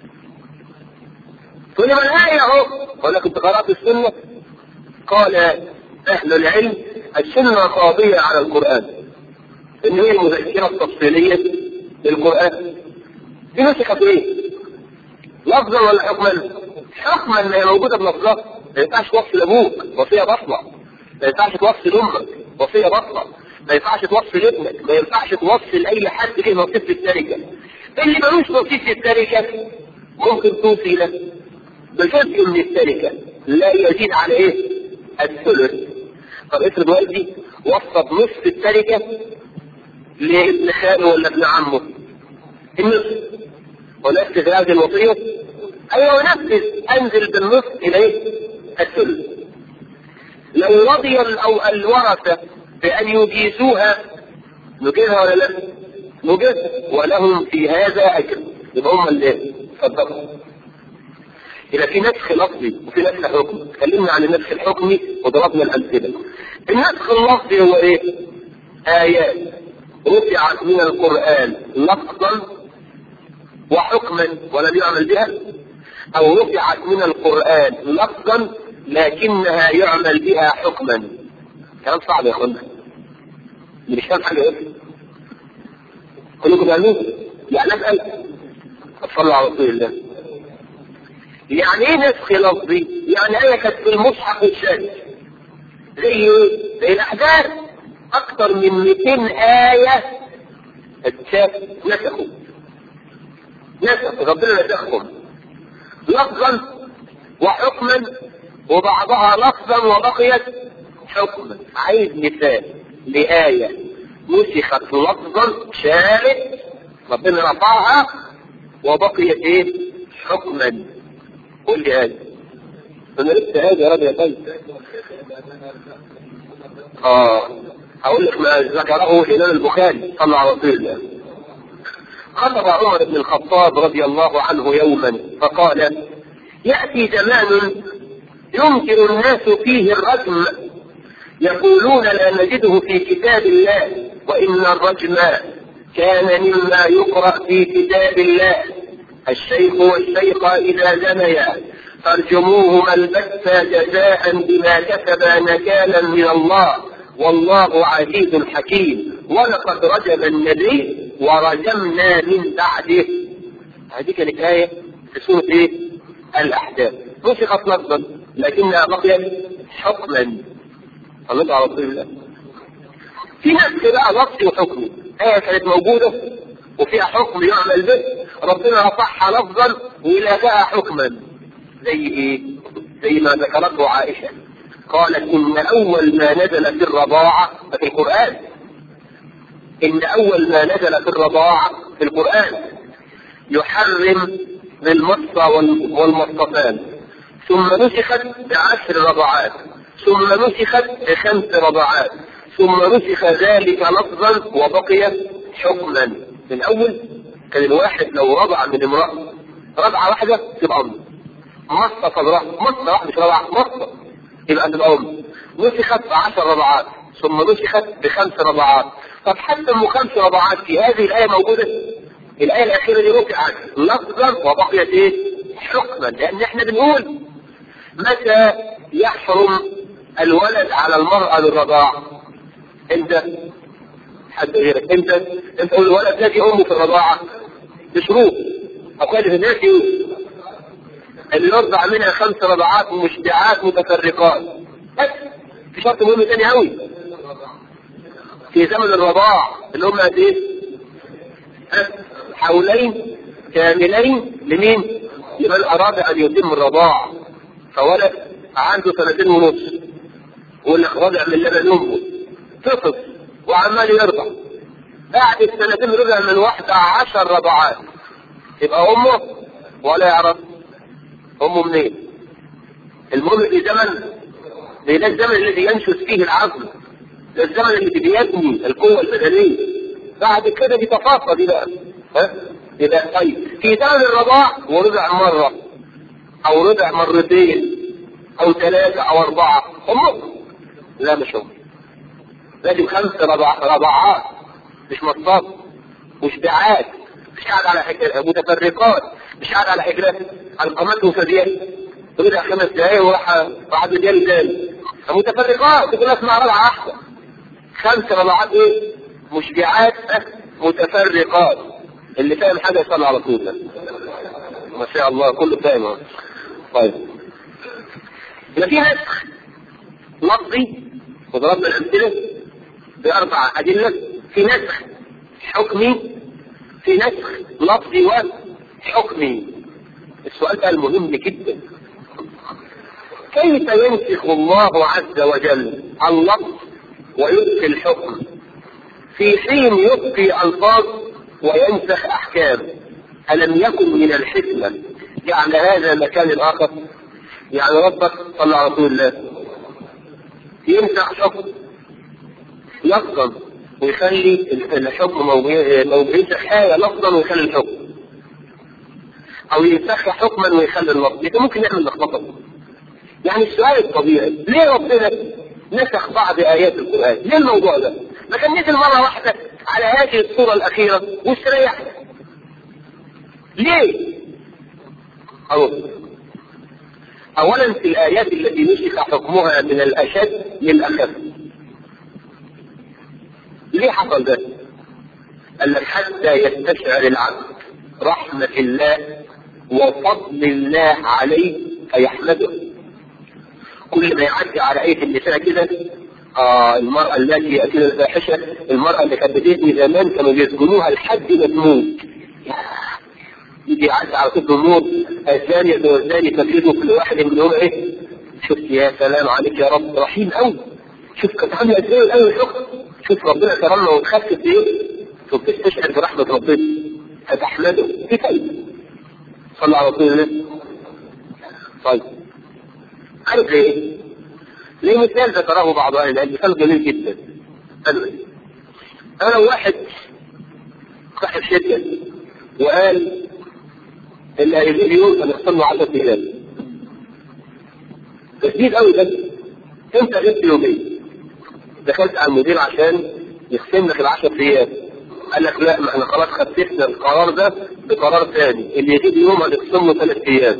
تقول لي ما الآية أهو أقول لك أنت قرأت السنة قال أهل العلم السنة قاضية على القرآن إن هي المذكرة التفصيلية للقرآن دي نسخت إيه؟ لفظا ولا حكما؟ حكما ما هي موجودة بلفظها ما ينفعش توصي لأبوك وصية بطلة ما ينفعش توصي لأمك وصية بطلة ما ينفعش توصي لابنك ما ينفعش توصي لأي حد ليه نصيب في التركة اللي ملوش نصيب في التركة ممكن توصي له بجزء من التركة لا يزيد على ايه؟ الثلث طب افرض والدي وصى بنصف التركة لابن خاله ولا ابن عمه النصف ونفذ هذه الوصية ايوه نفذ انزل بالنصف الى ايه؟ الثلث لو رضي أو الورثة بأن يجيزوها نجيزها ولا لا؟ نجيزها ولهم في هذا أجر يبقى هم اللي صدقوا إذا في نسخ لفظي وفي نسخ حكمي اتكلمنا عن النسخ الحكمي وضربنا الأمثلة النسخ اللفظي هو إيه؟ آيات رفعت من القرآن لفظا وحكما ولم يعمل بها أو رفعت من القرآن لفظا لكنها يعمل بها حكما كلام صعب يا اخوانا اللي مش فاهم حاجه ايه كلكم فاهمين يعني اسال صلى على رسول الله يعني ايه نسخ لفظي؟ يعني ايه كانت في المصحف والشاهد زي زي الاحداث اكثر من 200 ايه اتشاف نسخوا نسخوا ربنا نسخهم لفظا وحكما وبعضها لفظا وبقيت حكما عايز مثال لآية نسخت لفظا شالت ربنا رفعها وبقيت ايه حكما قول لي آية انا لسه هذا يا رب يا طيب اه هقول لك ما ذكره الامام البخاري صلى الله عليه وسلم خطب عمر بن الخطاب رضي الله عنه يوما فقال يأتي زمان ينكر الناس فيه الرجم يقولون لا نجده في كتاب الله وإن الرجم كان مما يقرأ في كتاب الله الشيخ والشيخة إذا زنيا فارجموهما البتة جزاء بما كسبا نكالا من الله والله عزيز حكيم ولقد رجم النبي ورجمنا من بعده هذه كانت آية في سورة إيه؟ الأحزاب نسخت لفظا لكنها بقيت حكما صلى على رسول الله في نفس بقى لفظي وحكمي آية كانت موجودة وفيها حكم يعمل به ربنا رفعها لفظا ولغاها حكما زي ايه؟ زي ما ذكرته عائشة قالت إن أول ما نزل في الرضاعة في القرآن إن أول ما نزل في الرضاعة في القرآن يحرم بالمصة والمصطفان ثم نسخت بعشر رضعات ثم نسخت بخمس رضعات ثم نسخ ذلك لفظا وبقي حكما من اول كان الواحد لو رضع من امرأة رضعة واحدة تبقى أم مصة صدرها مصة واحدة مش رضعة مصة يبقى تبقى أم نسخت بعشر رضعات ثم نسخت بخمس رضعات طب حتى ام خمس رضعات في هذه الآية موجودة الآية الأخيرة دي رفعت لفظا وبقيت إيه؟ حكما لأن إحنا بنقول متى يحرم الولد على المرأة للرضاع؟ أنت حد غيرك أنت أنت تقول الولد نادي أمه في الرضاعة بشروط أقول في الناس اللي يرضع منها خمس رضعات مشبعات متفرقات بس في شرط مهم تاني قوي في زمن الرضاع اللي هم قد ايه؟ حولين كاملين لمين؟ لمن أراد أن يتم الرضاعة فولد عنده سنتين ونص يقول لك رضع من لبن أمه طفل وعمال يرضع بعد السنتين رضع من واحدة عشر رضعات يبقى أمه ولا يعرف أمه منين؟ المهم في زمن ده الزمن الذي ينشز فيه العقل ده الزمن اللي بيبني القوة البدنية بعد كده بيتفاصل دي بقى ها يبقى طيب في زمن الرضاع ورضع مرة أو رضع مرتين أو ثلاثة أو أربعة أمه لا مش أمه لازم خمس رضع رضعات مش مصاب مشبعات مش قاعد على حجر متفرقات مش قاعد على حجرات القامات وفديات رضع خمس دقايق وراح واحد مليان تاني متفرقات تقول اسمع رضعة واحدة خمس رضعات ايه مشبعات متفرقات اللي فاهم حاجه يصلي على طول ده ما شاء الله كله فاهم طيب يبقى في نسخ لفظي وضربنا الامثله باربع ادله في نسخ حكمي في نسخ لفظي وحكمي السؤال بقى المهم جدا كيف ينسخ الله عز وجل اللفظ ويبقي الحكم في حين يبقي الفاظ وينسخ احكام الم يكن من الحكمه جعل هذا مكان الاخر يعني ربك صلى على رسول الله ينسخ حكم لفظا ويخلي الحكم موضوع ينسخ آية لفظا ويخلي الحكم أو ينسخ حكما ويخلي اللفظ يبقى ممكن نعمل لخبطة يعني السؤال الطبيعي ليه ربنا نسخ بعض آيات القرآن؟ ليه الموضوع ده؟ ما كان نزل مرة واحدة على هذه الصورة الأخيرة واستريحنا. ليه؟ أو أولا في الآيات التي نسخ حكمها من الأشد للأخف. ليه حصل ده؟ قال لك حتى يستشعر العبد رحمة الله وفضل الله عليه فيحمده. كل ما يعدي على آية النساء كده آه المرأة التي يأتيها الفاحشة المرأة اللي كانت بتزني زمان كانوا يسجنوها لحد ما تموت يجي يعدي على طفل النور الزانية والزاني تفيده كل واحد منهم ايه شفت يا سلام عليك يا رب رحيم قوي شوف كانت عامله ازاي الاول الحكم شوف ربنا كرمنا وخفف ايه شوف تستشعر برحمة ربنا فتحمده في فايدة صلى على رسول الله طيب عارف ليه؟ ليه مثال ذكره بعض اهل العلم مثال جميل جدا قالوا ايه؟ قالوا واحد صاحب شركه وقال اللي هيجيب يوم هنخصم له 10 ايام تشديد قوي ده انت غبت يومين دخلت على المدير عشان يخصم لك العشر ايام قال لك لا ما احنا خلاص خففنا القرار ده بقرار ثاني اللي يجيب يوم هنخصم له ثلاث ايام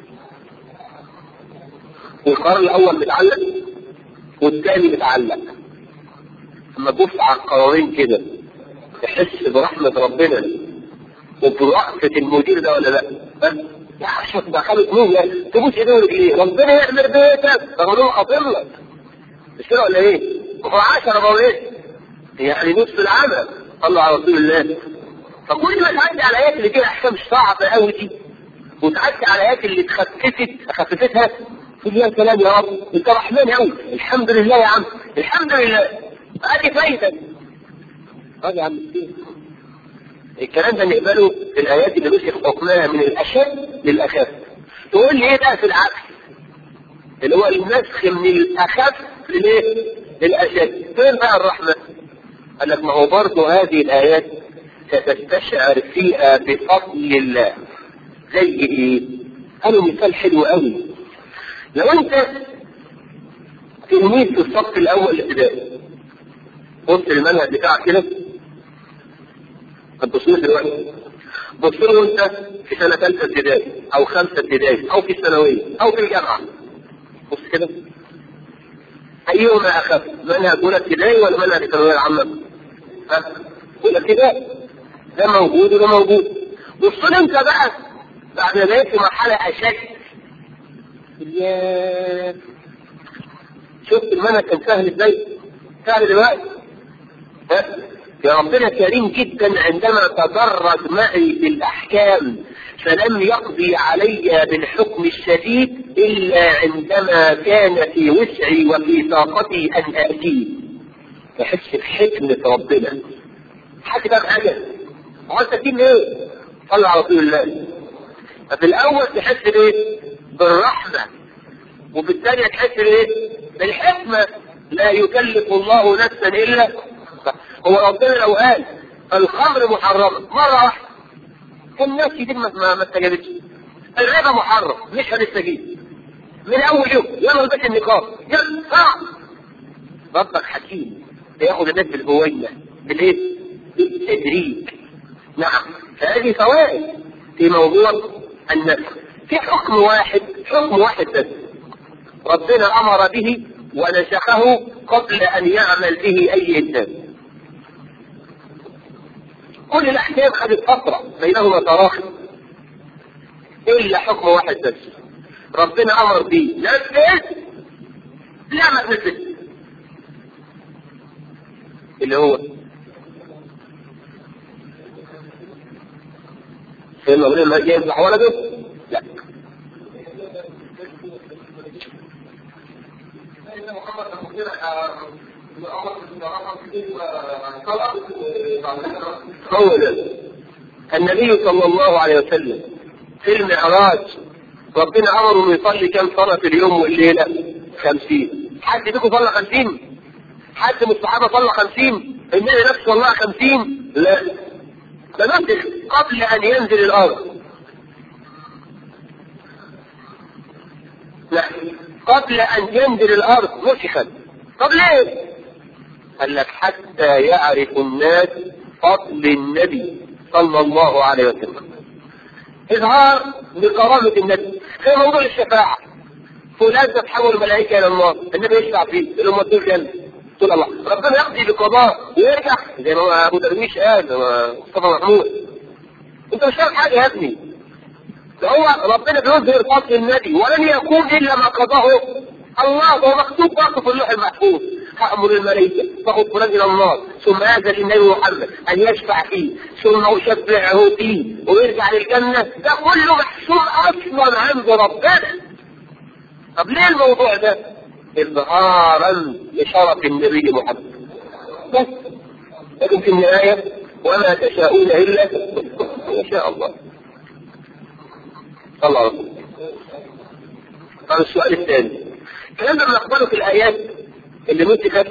والقرار الاول متعلق والثاني متعلق لما تبص على القرارين كده تحس برحمة ربنا وبرأفة المدير ده ولا لا بس يا عشان دخلت مين يعني تبوس ايديه ورجليه ربنا يعمل بيتك ده هو خاطر لك مش كده ولا ايه؟ هو 10 بقى ايه؟ يعني نص العمل صلوا على رسول الله فكل ما تعدي على الايات اللي فيها احكام صعبه قوي دي وتعدي على الايات اللي اتخففت خففتها تقول يا سلام يا رب انت رحمن قوي الحمد لله يا عم الحمد لله ادي فايده طب يا عم مسكين الكلام ده نقبله في الايات اللي نسخ حكمها من الاشد للاخف تقول لي ايه بقى في العكس اللي هو النسخ من الاخف للايه؟ للاشد فين بقى الرحمه؟ قال لك ما هو برضه هذه الايات ستستشعر فيها بفضل الله زي ايه؟ قالوا مثال حلو قوي لو انت تلميذ في الصف الاول الابتدائي بص المنهج بتاعك كده هتبص له دلوقتي بص له انت في سنه ثالثه ابتدائي او خمسه ابتدائي او في الثانويه او في الجامعه بص كده ايهما اخف منهج اولى ابتدائي ولا منهج الثانويه العامه؟ ها؟ اولى ابتدائي ده موجود وده موجود بص له انت بقى بعد ما بقيت في مرحله اشد ياه شفت المنهج كان سهل ازاي؟ سهل دلوقتي ها؟ يا ربنا كريم جدا عندما تدرج معي في الأحكام فلم يقضي علي بالحكم الشديد إلا عندما كان في وسعي وفي طاقتي أن آتيه أحس بحكمة ربنا حاجة بقى حاجة عاوز تجيب ايه؟ صلى على رسول الله ففي الأول تحس بايه؟ بالرحمة وفي الثانية تحس بايه؟ بالحكمة لا يكلف الله نفسا إلا هو ربنا لو قال الخمر محرمة مرة واحدة الناس كتير ما ما استجابتش الربا محرم مش هنستجيب من أول يوم يلا البس النقاب يلا اه ربك حكيم بياخد الناس بالهوية بالايه؟ بالتدريج نعم فهذه فوائد في موضوع النفس في حكم واحد حكم واحد بس ربنا أمر به ونسخه قبل أن يعمل به أي إنسان كل الاحكام خدت فتره بينهما تراخي الا حكم واحد بس ربنا امر بيه نفذ لا ما تنفذ اللي هو سيدنا ابراهيم ما يذبح ولده لا هو ده النبي صلى الله عليه وسلم في المعراج ربنا امره انه يصلي كم صلاه في اليوم والليله؟ خمسين حد بيكم صلى خمسين؟ حد من الصحابه صلى خمسين؟ النبي نفسه صلى خمسين؟ لا ده نسخ قبل ان ينزل الارض لا قبل ان ينزل الارض نسخت طب ليه؟ قال لك حتى يعرف الناس فضل النبي صلى الله عليه وسلم اظهار لكرامة النبي في موضوع الشفاعة فلان تتحول الملائكة الى النار النبي يشفع فيه الأمة تقول الجنة تقول الله ربنا يقضي بقضاء ويرجع زي ما ابو درويش قال مصطفى محمود انت مش فاهم حاجة يا ابني ده هو ربنا بيظهر فضل النبي ولن يكون الا ما قضاه الله هو مكتوب برضه في اللوح المحفوظ تأمر الملائكة تاخذ فلان إلى النار ثم هذا للنبي محمد أن يشفع فيه ثم يشفعه فيه ويرجع للجنة ده كله محسوب أصلا عند ربنا طب ليه الموضوع ده؟ إظهارا لشرف النبي محمد بس لكن في النهاية وما تشاءون إلا إن شاء الله صلى الله عليه وسلم طب السؤال الثاني الكلام ده بنقبله في الآيات اللي نسخت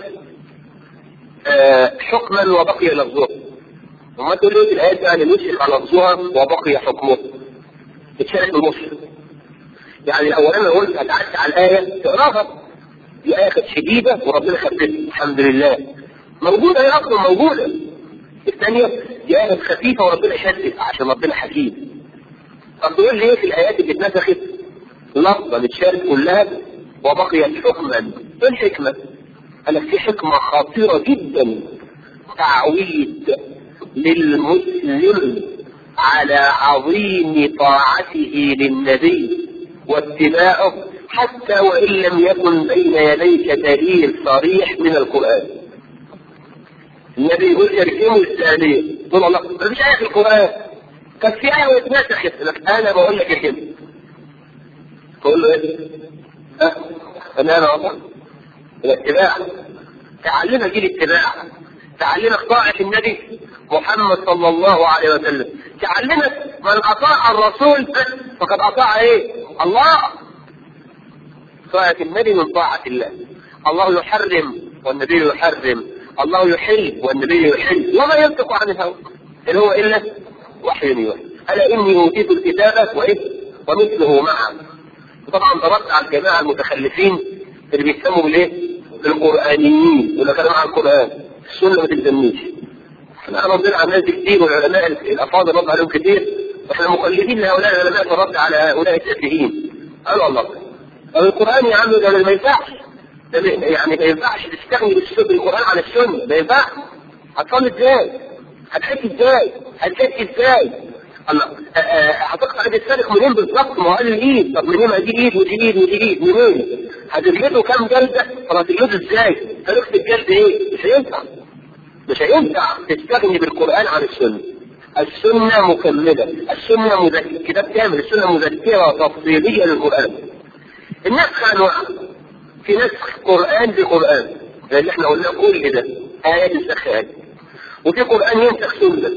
آه حكما وبقي لفظها وما تقول لي في الآيات يعني نسخ لفظها وبقي حكمه اتشالت بالمصحف يعني الاولاني انا قلت هتعدي على الايه تقراها دي ايه كانت شديده وربنا خففها الحمد لله موجوده هي اصلا موجوده الثانيه دي ايه كانت خفيفه وربنا شدد عشان ربنا حكيم طب تقول لي ايه في الايات اللي اتنسخت لفظه اتشالت كلها وبقيت حكما ايه الحكمه؟ قال لك في حكمه خطيره جدا تعويد للمسلم على عظيم طاعته للنبي واتباعه حتى وان لم يكن بين يديك دليل صريح من القران. النبي يقول اركموا الثانيه تقول الله ما فيش ايه في القران كانت في ايه واتنسخت لك انا بقول لك كده تقول له ايه؟ ها؟ انا انا والله الاتباع تعلمنا جيل اتباع تعلمك طاعة النبي محمد صلى الله عليه وسلم تعلمك من أطاع الرسول فقد أطاع إيه؟ الله طاعة النبي من طاعة الله الله يحرم والنبي يحرم الله يحل والنبي يحل وما ينطق عن الهوى إن هو إلا وحي يوحى ألا إني أوتيت الكتاب وإيه؟ ومثله معه طبعا ضربت على الجماعة المتخلفين اللي بيسموا بالايه؟ بالقرآنيين يقول لك أنا مع القرآن السنة ما تلزمنيش احنا ردنا على الناس كتير والعلماء الافاضل رد عليهم كتير واحنا مقلدين لهؤلاء العلماء في الرد على هؤلاء التافهين قالوا الله القران يا عم ده ما ينفعش ده يعني ما ينفعش تستغني بالقران عن السنه ما ينفعش هتصلي ازاي؟ هتحكي ازاي؟ هتحكي ازاي؟ الله هتقطع ايد السارق منين بالظبط؟ ما هو قال الايد طب منين ما دي ايد ودي ايد ودي ايد منين؟ هتجلده كام جلده؟ طب هتجلده ازاي؟ طريقه الجلد ايه؟ مش هينفع مش هينفع تستغني بالقرآن عن السنة السنة مكملة السنة مذكرة كتاب كامل السنة مذكرة تفصيلية للقرآن النسخ أنواع في نسخ قرآن بقرآن زي اللي احنا قلنا كل ده آيات نسخ آيات وفي قرآن ينسخ سنة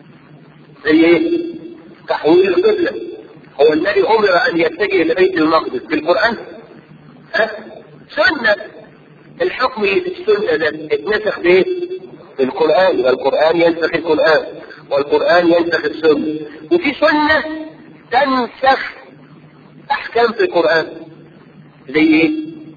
زي ايه؟ تحويل القبلة هو النبي أمر أن يتجه لبيت المقدس بالقرآن ها؟ سنة الحكم اللي في السنة ده اتنسخ بايه؟ القرآن يبقى القرآن ينسخ القرآن والقرآن ينسخ السنة وفي سنة تنسخ أحكام في القرآن زي إيه؟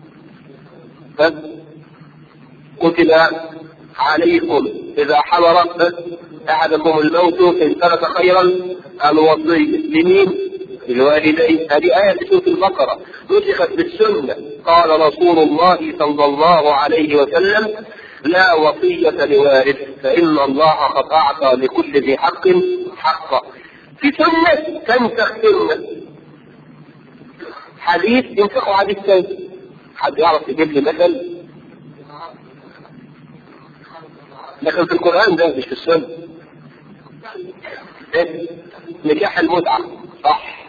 كتب عليكم إذا حضر أحدكم الموت إن ترك خيرا الوصية لمين؟ للوالدين هذه آية في سورة البقرة نسخت بالسنة قال رسول الله صلى الله عليه وسلم لا وصية لوارث فإن الله قد أعطى لكل ذي حق حقا في سنة تنسخ سنة حديث ينسخه حديث ثاني حد يعرف يجيب لي مثل لكن في القرآن ده مش في السنة إيه؟ نكاح المتعة صح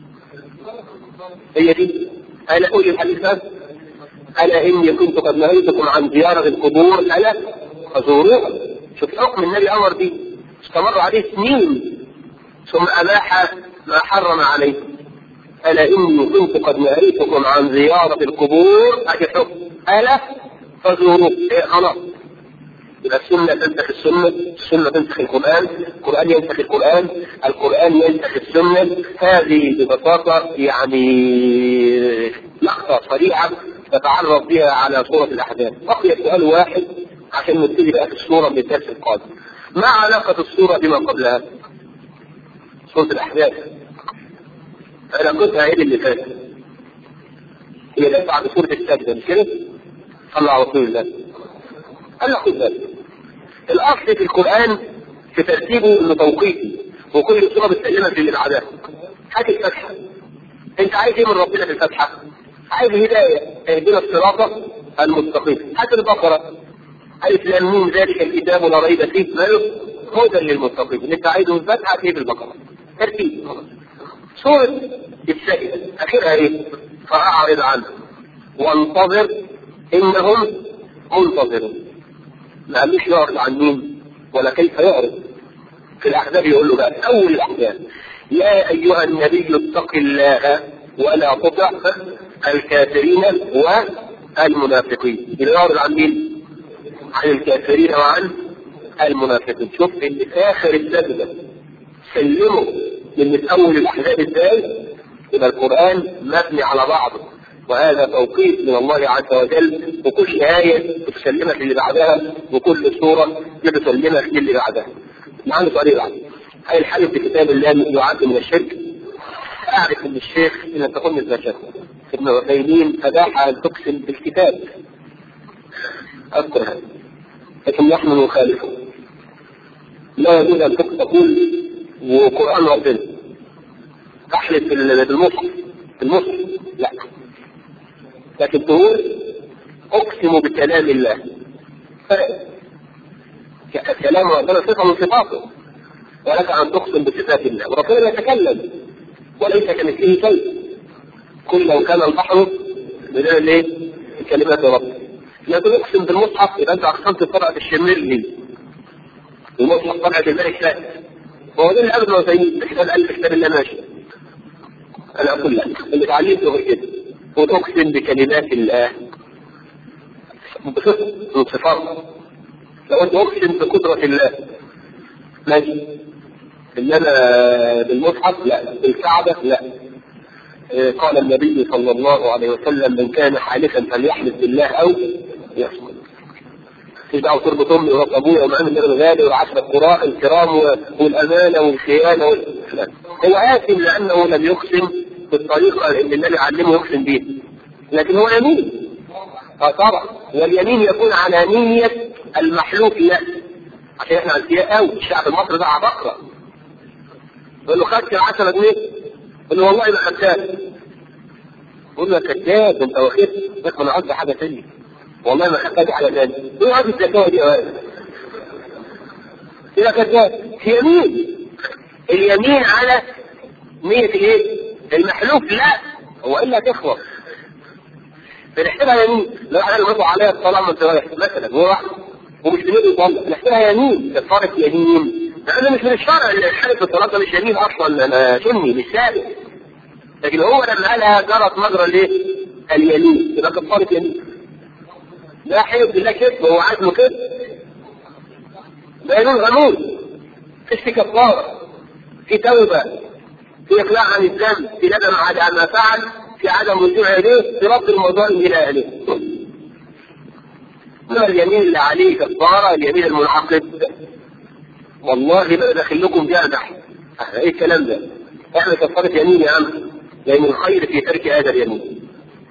هي دي أنا أقول الحديث ده ألا إني كنت قد نهيتكم عن زيارة القبور ألا فزوروها شوف حكم النبي أمر به استمر عليه سنين ثم أباح ما حرم عليه ألا إني كنت قد نهيتكم عن زيارة القبور أجي حكم ألا فزوروه إيه خلاص يبقى السنة تنسخ السنة، السنة تنسخ القرآن، القرآن ينسخ القرآن، القرآن ينسخ السنة، هذه ببساطة يعني لقطة سريعة نتعرف بها على صورة الأحداث. بقي سؤال واحد عشان نبتدي بقى في الصورة من الدرس القادم. ما علاقة الصورة بما قبلها؟ صورة الأحداث. علاقتها إيه اللي فات؟ هي جت بعد سورة السجدة مش كده؟ صلى على رسول الله. قال خد بالك الاصل في القران في ترتيبه انه توقيتي وكل سوره بتسلمك للابعادات هات الفتحه انت عايز ايه من ربنا في الفتحه؟ عايز هدايه اهدنا الصراط المستقيم هات البقره الف لام ميم ذلك الكتاب لا ريب فيه ماله هدى للمتقين اللي انت عايزه في الفتحه هتلاقيه في البقره ترتيب سوره السجده اخرها ايه؟ فاعرض عنه وانتظر انهم منتظرون ما قالوش يعرض عن مين ولا كيف يعرض في الاحزاب يقول له بقى اول الاحزاب يا ايها النبي اتق الله ولا تطع الكافرين والمنافقين اللي يعرض عن مين؟ عن الكافرين وعن المنافقين شوف اللي في اخر السجده سلموا من اول الاحزاب ازاي يبقى القرآن مبني على بعضه وهذا توقيت من الله عز وجل وكل آية بتسلمك للي بعدها وكل سورة بتسلمك للي بعدها. معانا سؤال بعد. هل الحديث بكتاب الله يعد من الشرك؟ أعرف أن الشيخ إن تكون مثل شك. ابن عثيمين فداح أن تقسم بالكتاب. أذكر هذا. لكن نحن نخالفه. لا يجوز أن تقول وقرآن ربنا. أحلف بالمصحف بالمصحف لا لكن تقول اقسم بكلام الله كلام ربنا صفه من صفاته ولك ان تقسم بصفات الله وربنا يتكلم وليس كمثله شيء كل لو كان البحر بدون الايه؟ كلمات رب لكن اقسم بالمصحف يبقى انت اقسمت بقراءة الشمرلي المصحف قراءة الملك فهد وهو ده اللي قبل ما زي كتاب الف كتاب الله ماشي انا اقول لك اللي اتعلمته غير كده وتقسم بكلمات الله بصفة من صفاته لو انت اقسم بقدرة الله ماشي انما بالمصحف لا بالكعبة لا إيه قال النبي صلى الله عليه وسلم من كان حالفا فليحلف بالله او يسكت في دعوة تربط امي ورب ابويا ومعامل من الغالي وعشر القراء الكرام والامانه والخيانه والفلان هو آثم لانه لم يقسم بالطريقه اللي النبي علمه يقسم بيها لكن هو يمين اه طبعا واليمين يكون على نية المحلوف له عشان احنا اذكياء قوي الشعب المصري ده عبقرة يقول له خدت 10 جنيه يقول له والله ما خدتها يقول له يا كذاب انت واخد بس انا قصدي حاجه ثانيه والله ما خدتها دي حاجه ثانيه ايه هذه الزكاه دي يا كذاب يمين اليمين على نية الايه؟ المحلوف لا هو الا تخلص بنحسبها يمين لو احنا نقطع عليها الطلاق من رايح مثلا هو واحد ومش بنقدر يطلق نحسبها يمين كفاره يمين لان مش من الشرع الحلف الطلاق ده مش يمين اصلا انا سني مش ثابت لكن هو لما قالها جرت مجرى الايه؟ اليمين يبقى كفاره يمين لا حلف بالله كذب هو عزمه كذب ده يمين غموس مفيش في كفاره في توبه في اقلاع عن الذنب في ندم على ما فعل في عدم الرجوع اليه في رد الموضوع الى اهله. انما اليمين اللي عليه كفاره اليمين المنعقد والله ما داخل لكم فيها نحن ايه الكلام ده؟ احنا كفاره يمين يا عم لان الخير في ترك هذا اليمين.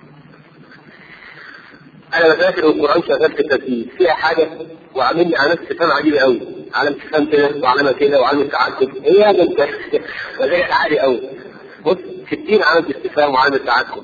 انا بذاكر القران شغال في التسجيل فيها حاجه وعامل لي علامه استفهام عجيبه قوي علامه استفهام كده وعلامه كده وعلامه تعجب ايه هذا انت بذاكر عالي قوي بص 60 علامه استفهام وعلامه تعجب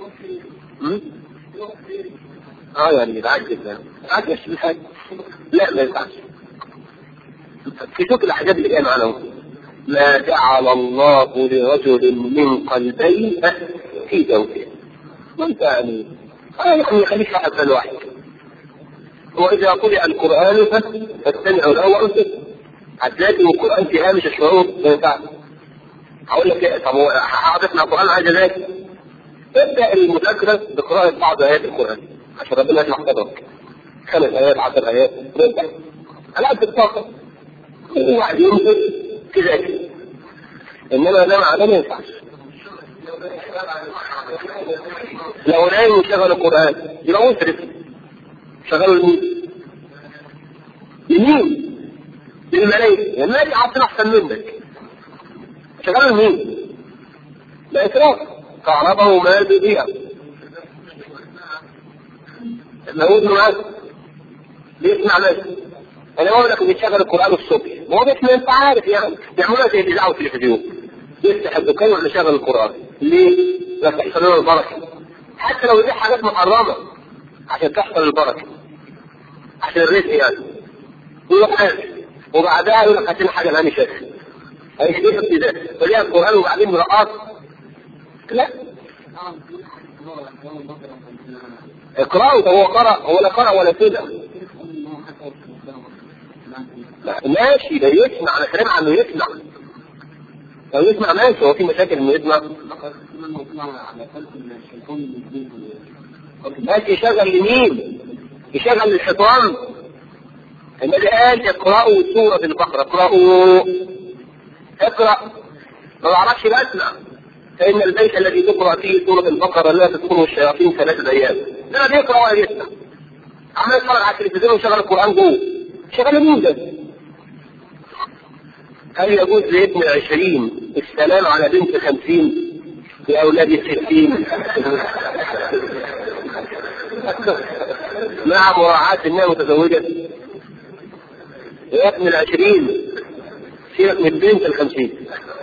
اه يعني يتعجب ده يتعجب في حاجه لا ما ينفعش في شوف الاحداث اللي جايه معانا ما جعل الله لرجل من قلبين في زوجه وانت يعني اه يعني خليك واحد بل واحد واذا قرئ القران فاستمعوا له وانصتوا هتلاقي القران في هامش الشعور ما ينفعش هقول لك ايه طب هقعد اسمع القران عايز اذاكر ابدا المذاكره بقراءه بعض ايات القران عشان ربنا يسمح صدرك خمس ايات عشر ايات ابدا على قد الطاقه واحد ينزل تذاكر انما نام على ما ينفعش لو نايم وشغل القران يبقى مسرف شغلوا لمين؟ لمين؟ للملائكه الملائكه عارفين احسن منك شغال لمين؟ لا إسراف كهرباء ومال بيبيع موجود معاك بيسمع ماشي انا بقول لك بيشغل القران الصبح ما هو بيسمع انت عارف يعني بيعملوها زي الاذاعه والتلفزيون يفتح الدكان ولا يشغل القران ليه؟ لا تحصل له البركه حتى لو يبيع حاجات محرمه عشان تحصل البركه عشان الرزق يعني يروح وبعدها يقول لك هات لنا حاجه ماني شايفها هيشتري ابتداء فليها القرآن وبعدين رقاص لا اقرأوا هو قرأ هو لا قرأ ولا كده ماشي ده يسمع انا كلام عنه يسمع لو يسمع ماشي هو في مشاكل انه يسمع ماشي يشغل لمين؟ يشغل للحيطان النبي قال اقرأوا سورة البقرة اقرأوا اقرأ ما بعرفش بسمع فإن البيت الذي تقرأ فيه سورة البقرة لا تدخله الشياطين ثلاثة أيام لا بيقرأ ولا يسمع عمال يتفرج على التلفزيون وشغل القرآن جوه شغل مين ده؟ هل يجوز لابن عشرين السلام على بنت خمسين بأولاد ستين مع مراعاة انها متزوجة يا ابن العشرين سيبك من البنت الخمسين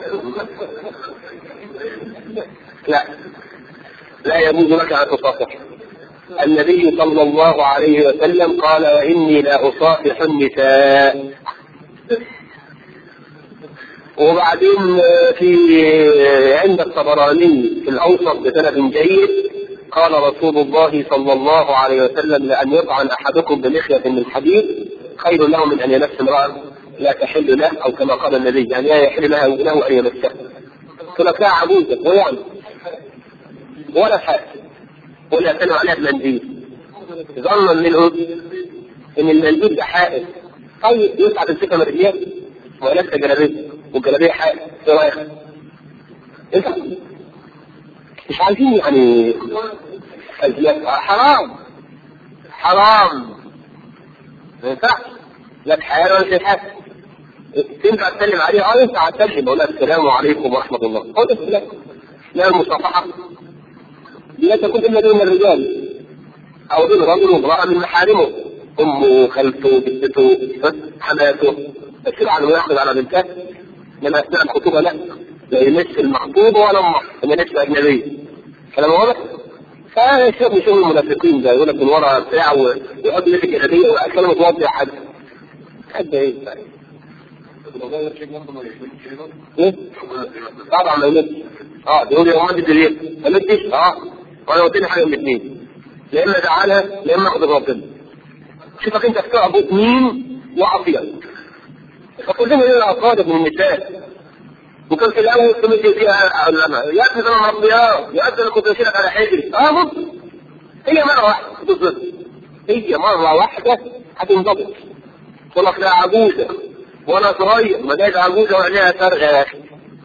لا لا يجوز لك ان تصافح النبي صلى الله عليه وسلم قال واني لا اصافح النساء وبعدين في عند الطبراني في الاوسط بسند جيد قال رسول الله صلى الله عليه وسلم لان يطعن احدكم بمخية من الحديد خير له من ان يمس امرأة لا تحل له او كما قال النبي يعني لا يحل له له ان يمسها قلت لا عجوزة ويعني ولا حاجة ولا كانوا عليها بمنديل ظنا منهم ان المنديل ده حائل طيب يسعى تمسكها من رجليها ولابسه جلابيه والجلابيه حائل ايه رايك؟ انت مش عايزين يعني حرام حرام ما ينفعش لا تحير ولا شيء حاجه تنفع تسلم عليه اه ينفع تسلم اقول السلام عليكم ورحمه الله قول السلام لا المصافحه لا تكون الا دون الرجال او دون رجل وامراه من محارمه امه خالته جدته حماته بس على ما يحفظ على بنته لما اثناء الخطوبه لا لا يمس المخطوب ولا امه ما يمس اجنبيه كلام واضح؟ فشغل شغل المنافقين ده يقول لك من ورا بتاع ويقعد يمسك الهديه وكلمه توضي حد حد ايه ايه؟ طبعا ما يمسش اه بيقول يا مهندس ليه؟ ما يمسش اه وانا قلت لي حاجه من الاثنين يا اما تعالى يا اما اخذ ربنا شوفك انت بتعبد مين وعصيك فكلهم لنا اقارب من النساء وكان في الاول كنت فيها علماء يا ابني ده انا مربياه يا ابني انا كنت بشيلك على حجري اه ممكن هي مره واحده بالظبط هي مره واحده هتنضبط تقول لك لا عجوزه وانا صغير ما جايز عجوزه وعينيها فارغه يا اخي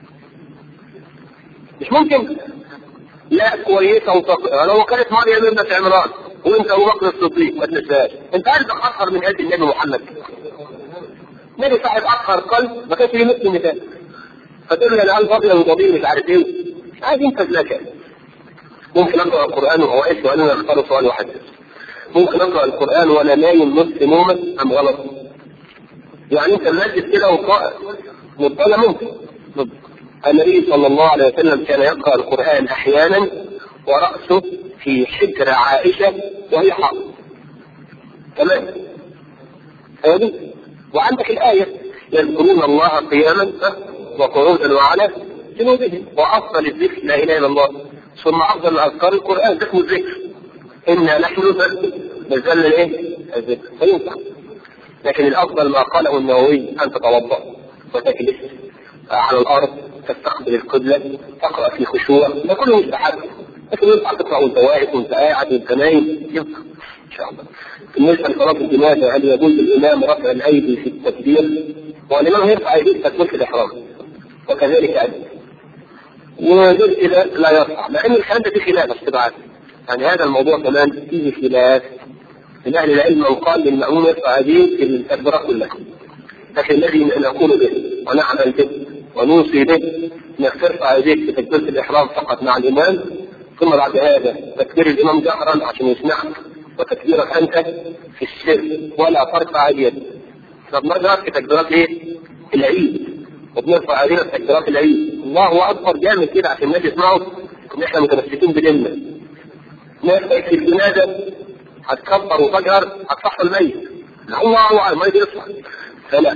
مش ممكن لا كويسه وتق... لو كانت مريم ابنه عمران وانت ابو بكر الصديق ما تنساش انت عارف اخر من قد النبي محمد النبي صاحب اخر قلب ما كانش يمس النساء فتقول لي الان فاضيه وضمير مش عارف ايه عايزين فزلكه ممكن اقرا القران وهو ايش وانا اختار سؤال واحد ممكن اقرا القران وانا نايم نص نومه ام غلط؟ يعني انت مجلس كده وقائم مضطجع ممكن النبي صلى الله عليه وسلم كان يقرا القران احيانا وراسه في حجر عائشه وهي حائض تمام هذه وعندك الايه يذكرون الله قياما وقعودا وعلى جنوبهم وافضل الذكر لا اله الا الله ثم افضل الاذكار القران ذكر الذكر انا نحن نزلنا الايه؟ الذكر فينفع لكن الافضل ما قاله النووي ان تتوضا وتجلس على الارض تستقبل القبله تقرا في خشوع ده كله مستحب لكن ينفع تقرا وانت واقف وانت قاعد وانت نايم ينفع ان شاء الله بالنسبه لصلاه الجنازه هل يجوز للامام رفع الايدي في التكبير؟ والامام يرفع ايديه في تكبيره الاحرام وكذلك أنت وغير كده لا يرفع مع ان الكلام ده فيه خلاف استبعاد يعني هذا الموضوع كمان فيه خلاف من اهل العلم من قال للمأموم يرفع يديه في التكبيرات كلها لكن الذي نقول به ونعمل به ونوصي به انك ترفع يديك في تكبيره الاحرام فقط مع الامام ثم بعد هذا تكبير الامام جهرا عشان يسمعك وتكبيرك انت في السر ولا ترفع يدك طب نرجع في تكبيرات ايه؟ العيد وبنرفع علينا في تكبيرات العيد الله اكبر جامد كده عشان الناس يسمعوا ان احنا متمسكين بديننا ناس في الجنازه هتكبر وتجهر هتصح الميت الله الله الميت يصحى فلا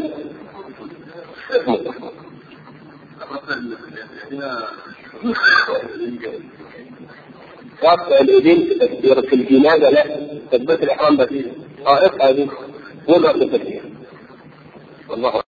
رفع الايدين في تكبير في الجنازه لا تكبيره الاحرام بس اه ارفع ايديك وضع في التكبير والله